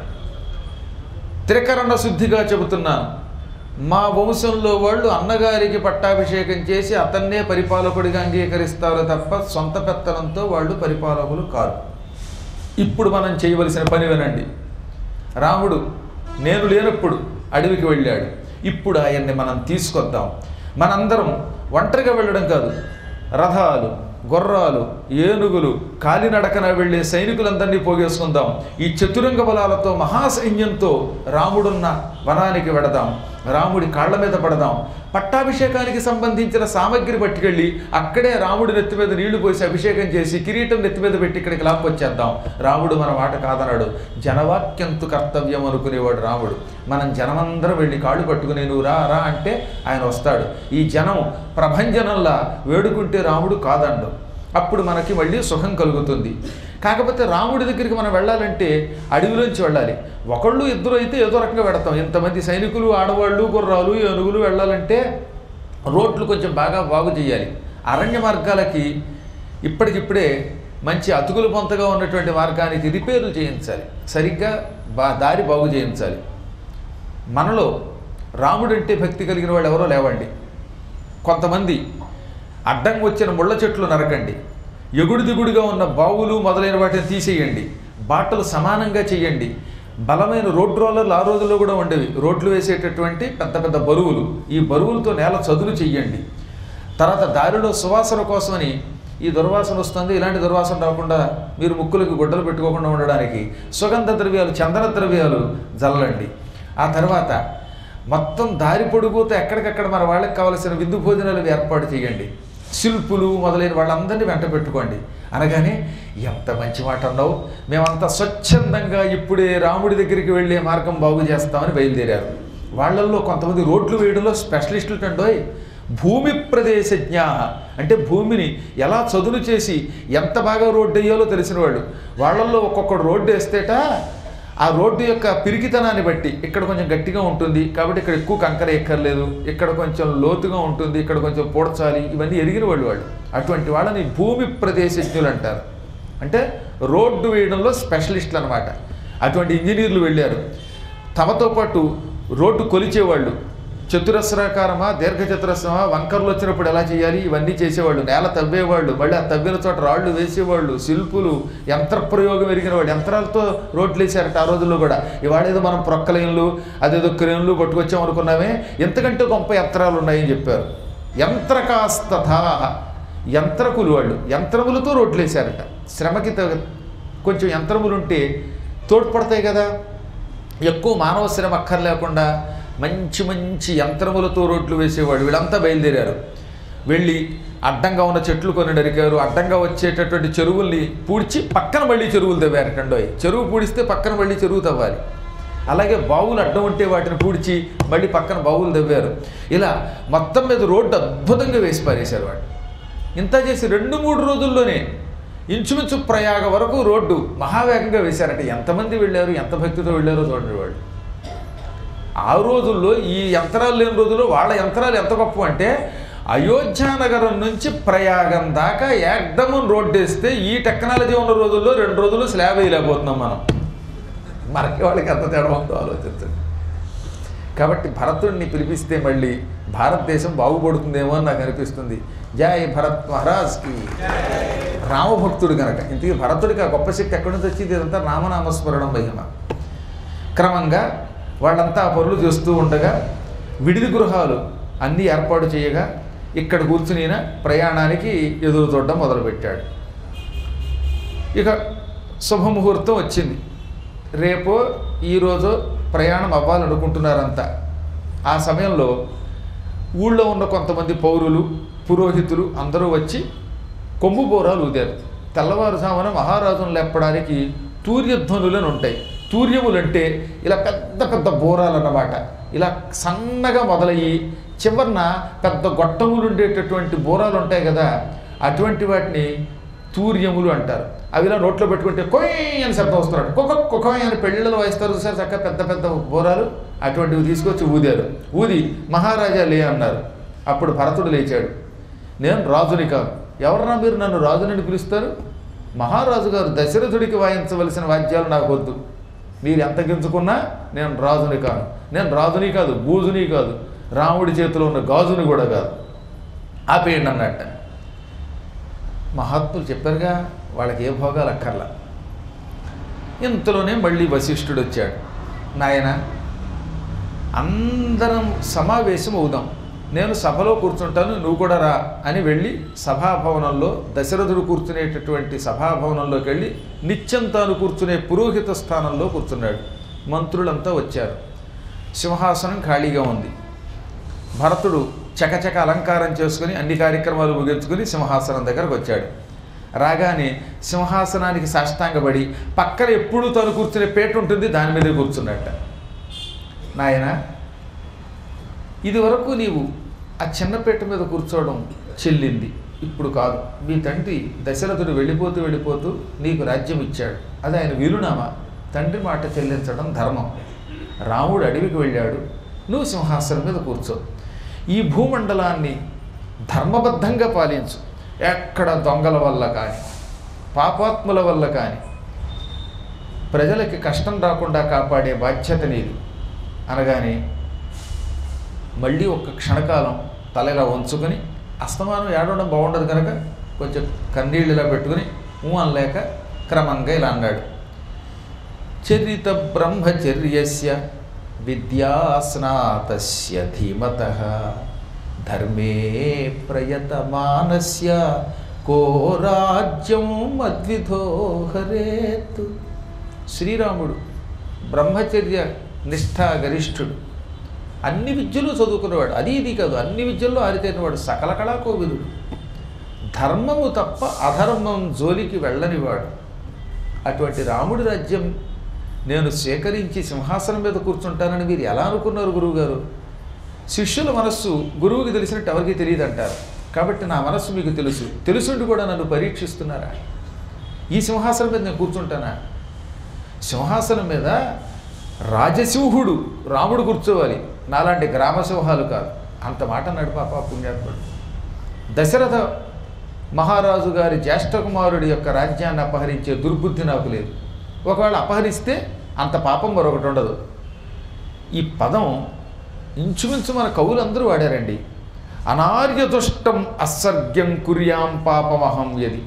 త్రికరణ శుద్ధిగా చెబుతున్నాను మా వంశంలో వాళ్ళు అన్నగారికి పట్టాభిషేకం చేసి అతన్నే పరిపాలకుడిగా అంగీకరిస్తారు తప్ప సొంత పెత్తనంతో వాళ్ళు పరిపాలకులు కారు ఇప్పుడు మనం చేయవలసిన పని వినండి రాముడు నేను లేనప్పుడు అడవికి వెళ్ళాడు ఇప్పుడు ఆయన్ని మనం తీసుకొద్దాం మనందరం ఒంటరిగా వెళ్ళడం కాదు రథాలు గుర్రాలు ఏనుగులు కాలినడకన వెళ్ళే సైనికులందరినీ పోగేసుకుందాం ఈ చతురంగ బలాలతో మహాసైన్యంతో రాముడున్న వనానికి వెడదాం రాముడి కాళ్ళ మీద పడదాం పట్టాభిషేకానికి సంబంధించిన సామగ్రి పట్టుకెళ్ళి అక్కడే రాముడి నెత్తి మీద నీళ్లు పోసి అభిషేకం చేసి కిరీటం నెత్తి మీద పెట్టి ఇక్కడికి లాక్కొచ్చేద్దాం రాముడు మన మాట కాదన్నాడు జనవాక్యంతు కర్తవ్యం అనుకునేవాడు రాముడు మనం జనమందరం వెళ్ళి కాళ్ళు పట్టుకుని నువ్వు రా రా అంటే ఆయన వస్తాడు ఈ జనం ప్రభంజనంలా వేడుకుంటే రాముడు కాదండు అప్పుడు మనకి మళ్ళీ సుఖం కలుగుతుంది కాకపోతే రాముడి దగ్గరికి మనం వెళ్ళాలంటే అడవిలోంచి వెళ్ళాలి ఒకళ్ళు ఇద్దరు అయితే ఏదో రకంగా పెడతాం ఇంతమంది సైనికులు ఆడవాళ్ళు గుర్రాలు ఏనుగులు వెళ్ళాలంటే రోడ్లు కొంచెం బాగా బాగు చేయాలి అరణ్య మార్గాలకి ఇప్పటికిప్పుడే మంచి అతుకులు పొంతగా ఉన్నటువంటి మార్గానికి రిపేర్లు చేయించాలి సరిగ్గా బా దారి బాగు చేయించాలి మనలో రాముడంటే భక్తి కలిగిన వాళ్ళు ఎవరో లేవండి కొంతమంది అడ్డం వచ్చిన ముళ్ళ చెట్లు నరకండి ఎగుడు దిగుడుగా ఉన్న బావులు మొదలైన వాటిని తీసేయండి బాటలు సమానంగా చేయండి బలమైన రోడ్ రోలర్లు ఆ రోజుల్లో కూడా ఉండేవి రోడ్లు వేసేటటువంటి పెద్ద పెద్ద బరువులు ఈ బరువులతో నేల చదును చెయ్యండి తర్వాత దారిలో సువాసన కోసమని ఈ దుర్వాసన వస్తుంది ఇలాంటి దుర్వాసన రాకుండా మీరు ముక్కులకు గుడ్డలు పెట్టుకోకుండా ఉండడానికి సుగంధ ద్రవ్యాలు చందన ద్రవ్యాలు జల్లండి ఆ తర్వాత మొత్తం దారి పొడుగుతో ఎక్కడికక్కడ మన వాళ్ళకి కావలసిన విందు భోజనాలు ఏర్పాటు చేయండి శిల్పులు మొదలైన వాళ్ళందరినీ వెంట పెట్టుకోండి అనగానే ఎంత మంచి మాట అన్నావు మేమంతా స్వచ్ఛందంగా ఇప్పుడే రాముడి దగ్గరికి వెళ్ళే మార్గం బాగు చేస్తామని బయలుదేరారు వాళ్ళల్లో కొంతమంది రోడ్లు వేయడంలో స్పెషలిస్టులు కండోయ్ భూమి ప్రదేశజ్ఞ అంటే భూమిని ఎలా చదును చేసి ఎంత బాగా రోడ్డు వేయాలో తెలిసిన వాళ్ళు వాళ్ళల్లో ఒక్కొక్కడు రోడ్డు వేస్తేట ఆ రోడ్డు యొక్క పిరికితనాన్ని బట్టి ఇక్కడ కొంచెం గట్టిగా ఉంటుంది కాబట్టి ఇక్కడ ఎక్కువ కంకర ఎక్కర్లేదు ఇక్కడ కొంచెం లోతుగా ఉంటుంది ఇక్కడ కొంచెం పూడ్చాలి ఇవన్నీ ఎరిగిన వాళ్ళు వాళ్ళు అటువంటి వాళ్ళని భూమి ప్రదేశజ్ఞులు అంటారు అంటే రోడ్డు వేయడంలో స్పెషలిస్టులు అనమాట అటువంటి ఇంజనీర్లు వెళ్ళారు తమతో పాటు రోడ్డు కొలిచేవాళ్ళు చతురస్రాకారమా దీర్ఘచతురస్రమా వంకర్లు వచ్చినప్పుడు ఎలా చేయాలి ఇవన్నీ చేసేవాళ్ళు నేల తవ్వేవాళ్ళు మళ్ళీ ఆ తవ్విన చోట రాళ్ళు వేసేవాళ్ళు శిల్పులు యంత్ర ప్రయోగం ఎరిగిన వాళ్ళు యంత్రాలతో రోడ్లు వేసారట ఆ రోజుల్లో కూడా ఇవాళ ఏదో మనం ప్రొక్కలేన్లు అదేదో క్రేన్లు పట్టుకొచ్చాం అనుకున్నామే ఎంతకంటే గొప్ప యంత్రాలు ఉన్నాయని చెప్పారు యంత్రకాస్తథా యంత్రకులు వాళ్ళు యంత్రములతో రోడ్లు వేసారట శ్రమకి తగ- కొంచెం యంత్రములు ఉంటే తోడ్పడతాయి కదా ఎక్కువ మానవ శ్రమ అక్కర్లేకుండా మంచి మంచి యంత్రములతో రోడ్లు వేసేవాడు వీళ్ళంతా బయలుదేరారు వెళ్ళి అడ్డంగా ఉన్న చెట్లు కొన్ని నరికారు అడ్డంగా వచ్చేటటువంటి చెరువుల్ని పూడ్చి పక్కన మళ్ళీ చెరువులు తవ్వారటండోయ్ చెరువు పూడిస్తే పక్కన మళ్ళీ చెరువు తవ్వాలి అలాగే బావులు అడ్డం ఉంటే వాటిని పూడ్చి మళ్ళీ పక్కన బావులు తవ్వారు ఇలా మొత్తం మీద రోడ్డు అద్భుతంగా వేసి పారేశారు వాడు ఇంత చేసి రెండు మూడు రోజుల్లోనే ఇంచుమించు ప్రయాగ వరకు రోడ్డు మహావేగంగా వేశారట ఎంతమంది వెళ్ళారు ఎంత భక్తితో వెళ్ళారో చూడండి వాళ్ళు ఆ రోజుల్లో ఈ యంత్రాలు లేని రోజుల్లో వాళ్ళ యంత్రాలు ఎంత గొప్ప అంటే అయోధ్యానగరం నుంచి ప్రయాగం దాకా ఏకదమం రోడ్డు వేస్తే ఈ టెక్నాలజీ ఉన్న రోజుల్లో రెండు రోజులు స్లాబ్ వేయలేకపోతున్నాం మనం మనకి వాళ్ళకి ఎంత తేడా ఉందో ఆలోచించండి కాబట్టి భరతుడిని పిలిపిస్తే మళ్ళీ భారతదేశం బాగుపడుతుందేమో అని నాకు అనిపిస్తుంది జై భరత్ మహారాజ్కి రామభక్తుడు కనుక ఇంతకీ భరతుడికి ఆ గొప్ప శక్తి ఎక్కడి నుంచి వచ్చింది ఇదంతా రామనామస్మరణం మహిమ క్రమంగా వాళ్ళంతా ఆ పనులు చేస్తూ ఉండగా విడిది గృహాలు అన్నీ ఏర్పాటు చేయగా ఇక్కడ కూర్చుని ఈయన ప్రయాణానికి ఎదురు చూడడం మొదలుపెట్టాడు ఇక శుభముహూర్తం వచ్చింది రేపో ఈరోజు ప్రయాణం అవ్వాలనుకుంటున్నారంతా ఆ సమయంలో ఊళ్ళో ఉన్న కొంతమంది పౌరులు పురోహితులు అందరూ వచ్చి కొమ్ము బోరాలు ఊదారు తెల్లవారుజామున మహారాజును లేపడానికి తూర్యధ్వనులని ఉంటాయి తూర్యములంటే ఇలా పెద్ద పెద్ద బోరాలు అన్నమాట ఇలా సన్నగా మొదలయ్యి చివరన పెద్ద గొట్టములు ఉండేటటువంటి బోరాలు ఉంటాయి కదా అటువంటి వాటిని తూర్యములు అంటారు అవి ఇలా నోట్లో పెట్టుకుంటే కొయ్ అని శబ్దం వస్తున్నాడు కుక్క కుక్కయ్ అని పెళ్ళిళ్ళు వాయిస్తారు చూసారు చక్కగా పెద్ద పెద్ద బోరాలు అటువంటివి తీసుకొచ్చి ఊదారు ఊది మహారాజా లే అన్నారు అప్పుడు భరతుడు లేచాడు నేను రాజుని కాదు ఎవరన్నా మీరు నన్ను రాజునని పిలుస్తారు మహారాజు గారు దశరథుడికి వాయించవలసిన వాద్యాలు నాకు వద్దు మీరు ఎంత గింజుకున్నా నేను రాజుని కాను నేను రాజుని కాదు బూజుని కాదు రాముడి చేతిలో ఉన్న గాజుని కూడా కాదు ఆపేయండి అన్నట్ట మహాత్ములు చెప్పారుగా వాళ్ళకి ఏ భోగాలు అక్కర్లా ఇంతలోనే మళ్ళీ వశిష్ఠుడు వచ్చాడు నాయన అందరం సమావేశం అవుదాం నేను సభలో కూర్చుంటాను నువ్వు కూడా రా అని వెళ్ళి సభాభవనంలో దశరథుడు కూర్చునేటటువంటి సభాభవనంలోకి వెళ్ళి నిత్యం తాను కూర్చునే పురోహిత స్థానంలో కూర్చున్నాడు మంత్రులంతా వచ్చారు సింహాసనం ఖాళీగా ఉంది భరతుడు చకచక అలంకారం చేసుకుని అన్ని కార్యక్రమాలు ముగించుకుని సింహాసనం దగ్గరకు వచ్చాడు రాగానే సింహాసనానికి సాష్టాంగపడి పక్కన ఎప్పుడూ తను కూర్చునే పేట ఉంటుంది దాని మీద కూర్చున్నట్ట నాయన ఇది వరకు నీవు ఆ చిన్న పీట మీద కూర్చోవడం చెల్లింది ఇప్పుడు కాదు మీ తండ్రి దశరథుడు వెళ్ళిపోతూ వెళ్ళిపోతూ నీకు రాజ్యం ఇచ్చాడు అది ఆయన వీలునామా తండ్రి మాట చెల్లించడం ధర్మం రాముడు అడవికి వెళ్ళాడు నువ్వు సింహాసనం మీద కూర్చో ఈ భూమండలాన్ని ధర్మబద్ధంగా పాలించు ఎక్కడ దొంగల వల్ల కానీ పాపాత్ముల వల్ల కానీ ప్రజలకి కష్టం రాకుండా కాపాడే బాధ్యత నీది అనగానే మళ్ళీ ఒక్క క్షణకాలం తల ఇలా వంచుకొని అస్తమానం ఏడవడం బాగుండదు కనుక కొంచెం కన్నీళ్ళు ఇలా పెట్టుకుని ఊ అనలేక క్రమంగా ఇలా అన్నాడు చరిత బ్రహ్మచర్యస్య విద్యాస్నాతస్య ధీమత ధర్మే ప్రయతమానస్య కో రాజ్యం మద్విధో హరేత్ శ్రీరాముడు బ్రహ్మచర్య నిష్ఠా గరిష్ఠుడు అన్ని విద్యలు చదువుకునేవాడు అది ఇది కాదు అన్ని విద్యల్లో ఆరితేనివాడు సకల కళాకోవిదుడు ధర్మము తప్ప అధర్మం జోలికి వెళ్ళనివాడు అటువంటి రాముడి రాజ్యం నేను స్వీకరించి సింహాసనం మీద కూర్చుంటానని మీరు ఎలా అనుకున్నారు గురువుగారు శిష్యుల మనస్సు గురువుకి తెలిసినట్టు ఎవరికి తెలియదు అంటారు కాబట్టి నా మనస్సు మీకు తెలుసు తెలుసుండి కూడా నన్ను పరీక్షిస్తున్నారా ఈ సింహాసనం మీద నేను కూర్చుంటానా సింహాసనం మీద రాజసింహుడు రాముడు కూర్చోవాలి నాలాంటి గ్రామ సింహాలు కాదు అంత మాట అన్నాడు పాప పుణ్యాత్ముడు దశరథ మహారాజు గారి జ్యేష్ఠ కుమారుడి యొక్క రాజ్యాన్ని అపహరించే దుర్బుద్ధి నాకు లేదు ఒకవేళ అపహరిస్తే అంత పాపం మరొకటి ఉండదు ఈ పదం ఇంచుమించు మన కవులందరూ వాడారండి అనార్యదుష్టం అసర్గ్యం కుర్యాం పాపమహం యది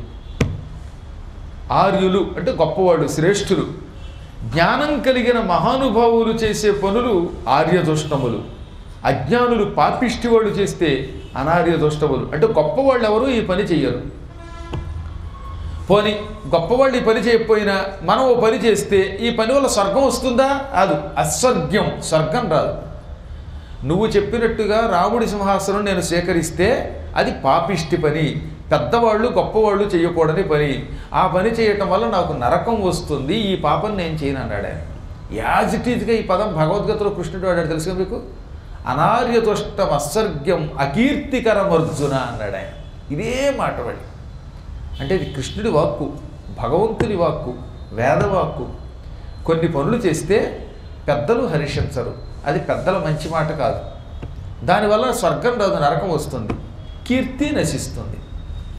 ఆర్యులు అంటే గొప్పవాళ్ళు శ్రేష్ఠులు జ్ఞానం కలిగిన మహానుభావులు చేసే పనులు ఆర్యదుష్టములు అజ్ఞానులు పాపిష్టి వాళ్ళు చేస్తే అనార్యదుష్టములు అంటే గొప్పవాళ్ళు ఎవరు ఈ పని చెయ్యరు పోని గొప్పవాళ్ళు ఈ పని చేయకపోయినా మనం ఓ పని చేస్తే ఈ పని వల్ల స్వర్గం వస్తుందా అది అస్వర్గ్యం స్వర్గం రాదు నువ్వు చెప్పినట్టుగా రాముడి సింహాసనం నేను సేకరిస్తే అది పాపిష్టి పని పెద్దవాళ్ళు గొప్పవాళ్ళు చేయకూడని పని ఆ పని చేయటం వల్ల నాకు నరకం వస్తుంది ఈ పాపం నేను చేయను అన్నాడు ఆయన యాజ్ ఇట్ ఈజ్గా ఈ పదం భగవద్గీతలో కృష్ణుడు వాడాడు తెలుసుగా మీకు అనార్యతుష్టం అసర్గ్యం అకీర్తికరం అర్జున అన్నాడు ఆయన ఇదే మాట వాడి అంటే ఇది కృష్ణుడి వాక్కు భగవంతుని వాక్కు వేదవాక్కు కొన్ని పనులు చేస్తే పెద్దలు హర్షించరు అది పెద్దల మంచి మాట కాదు దానివల్ల స్వర్గం రాదు నరకం వస్తుంది కీర్తి నశిస్తుంది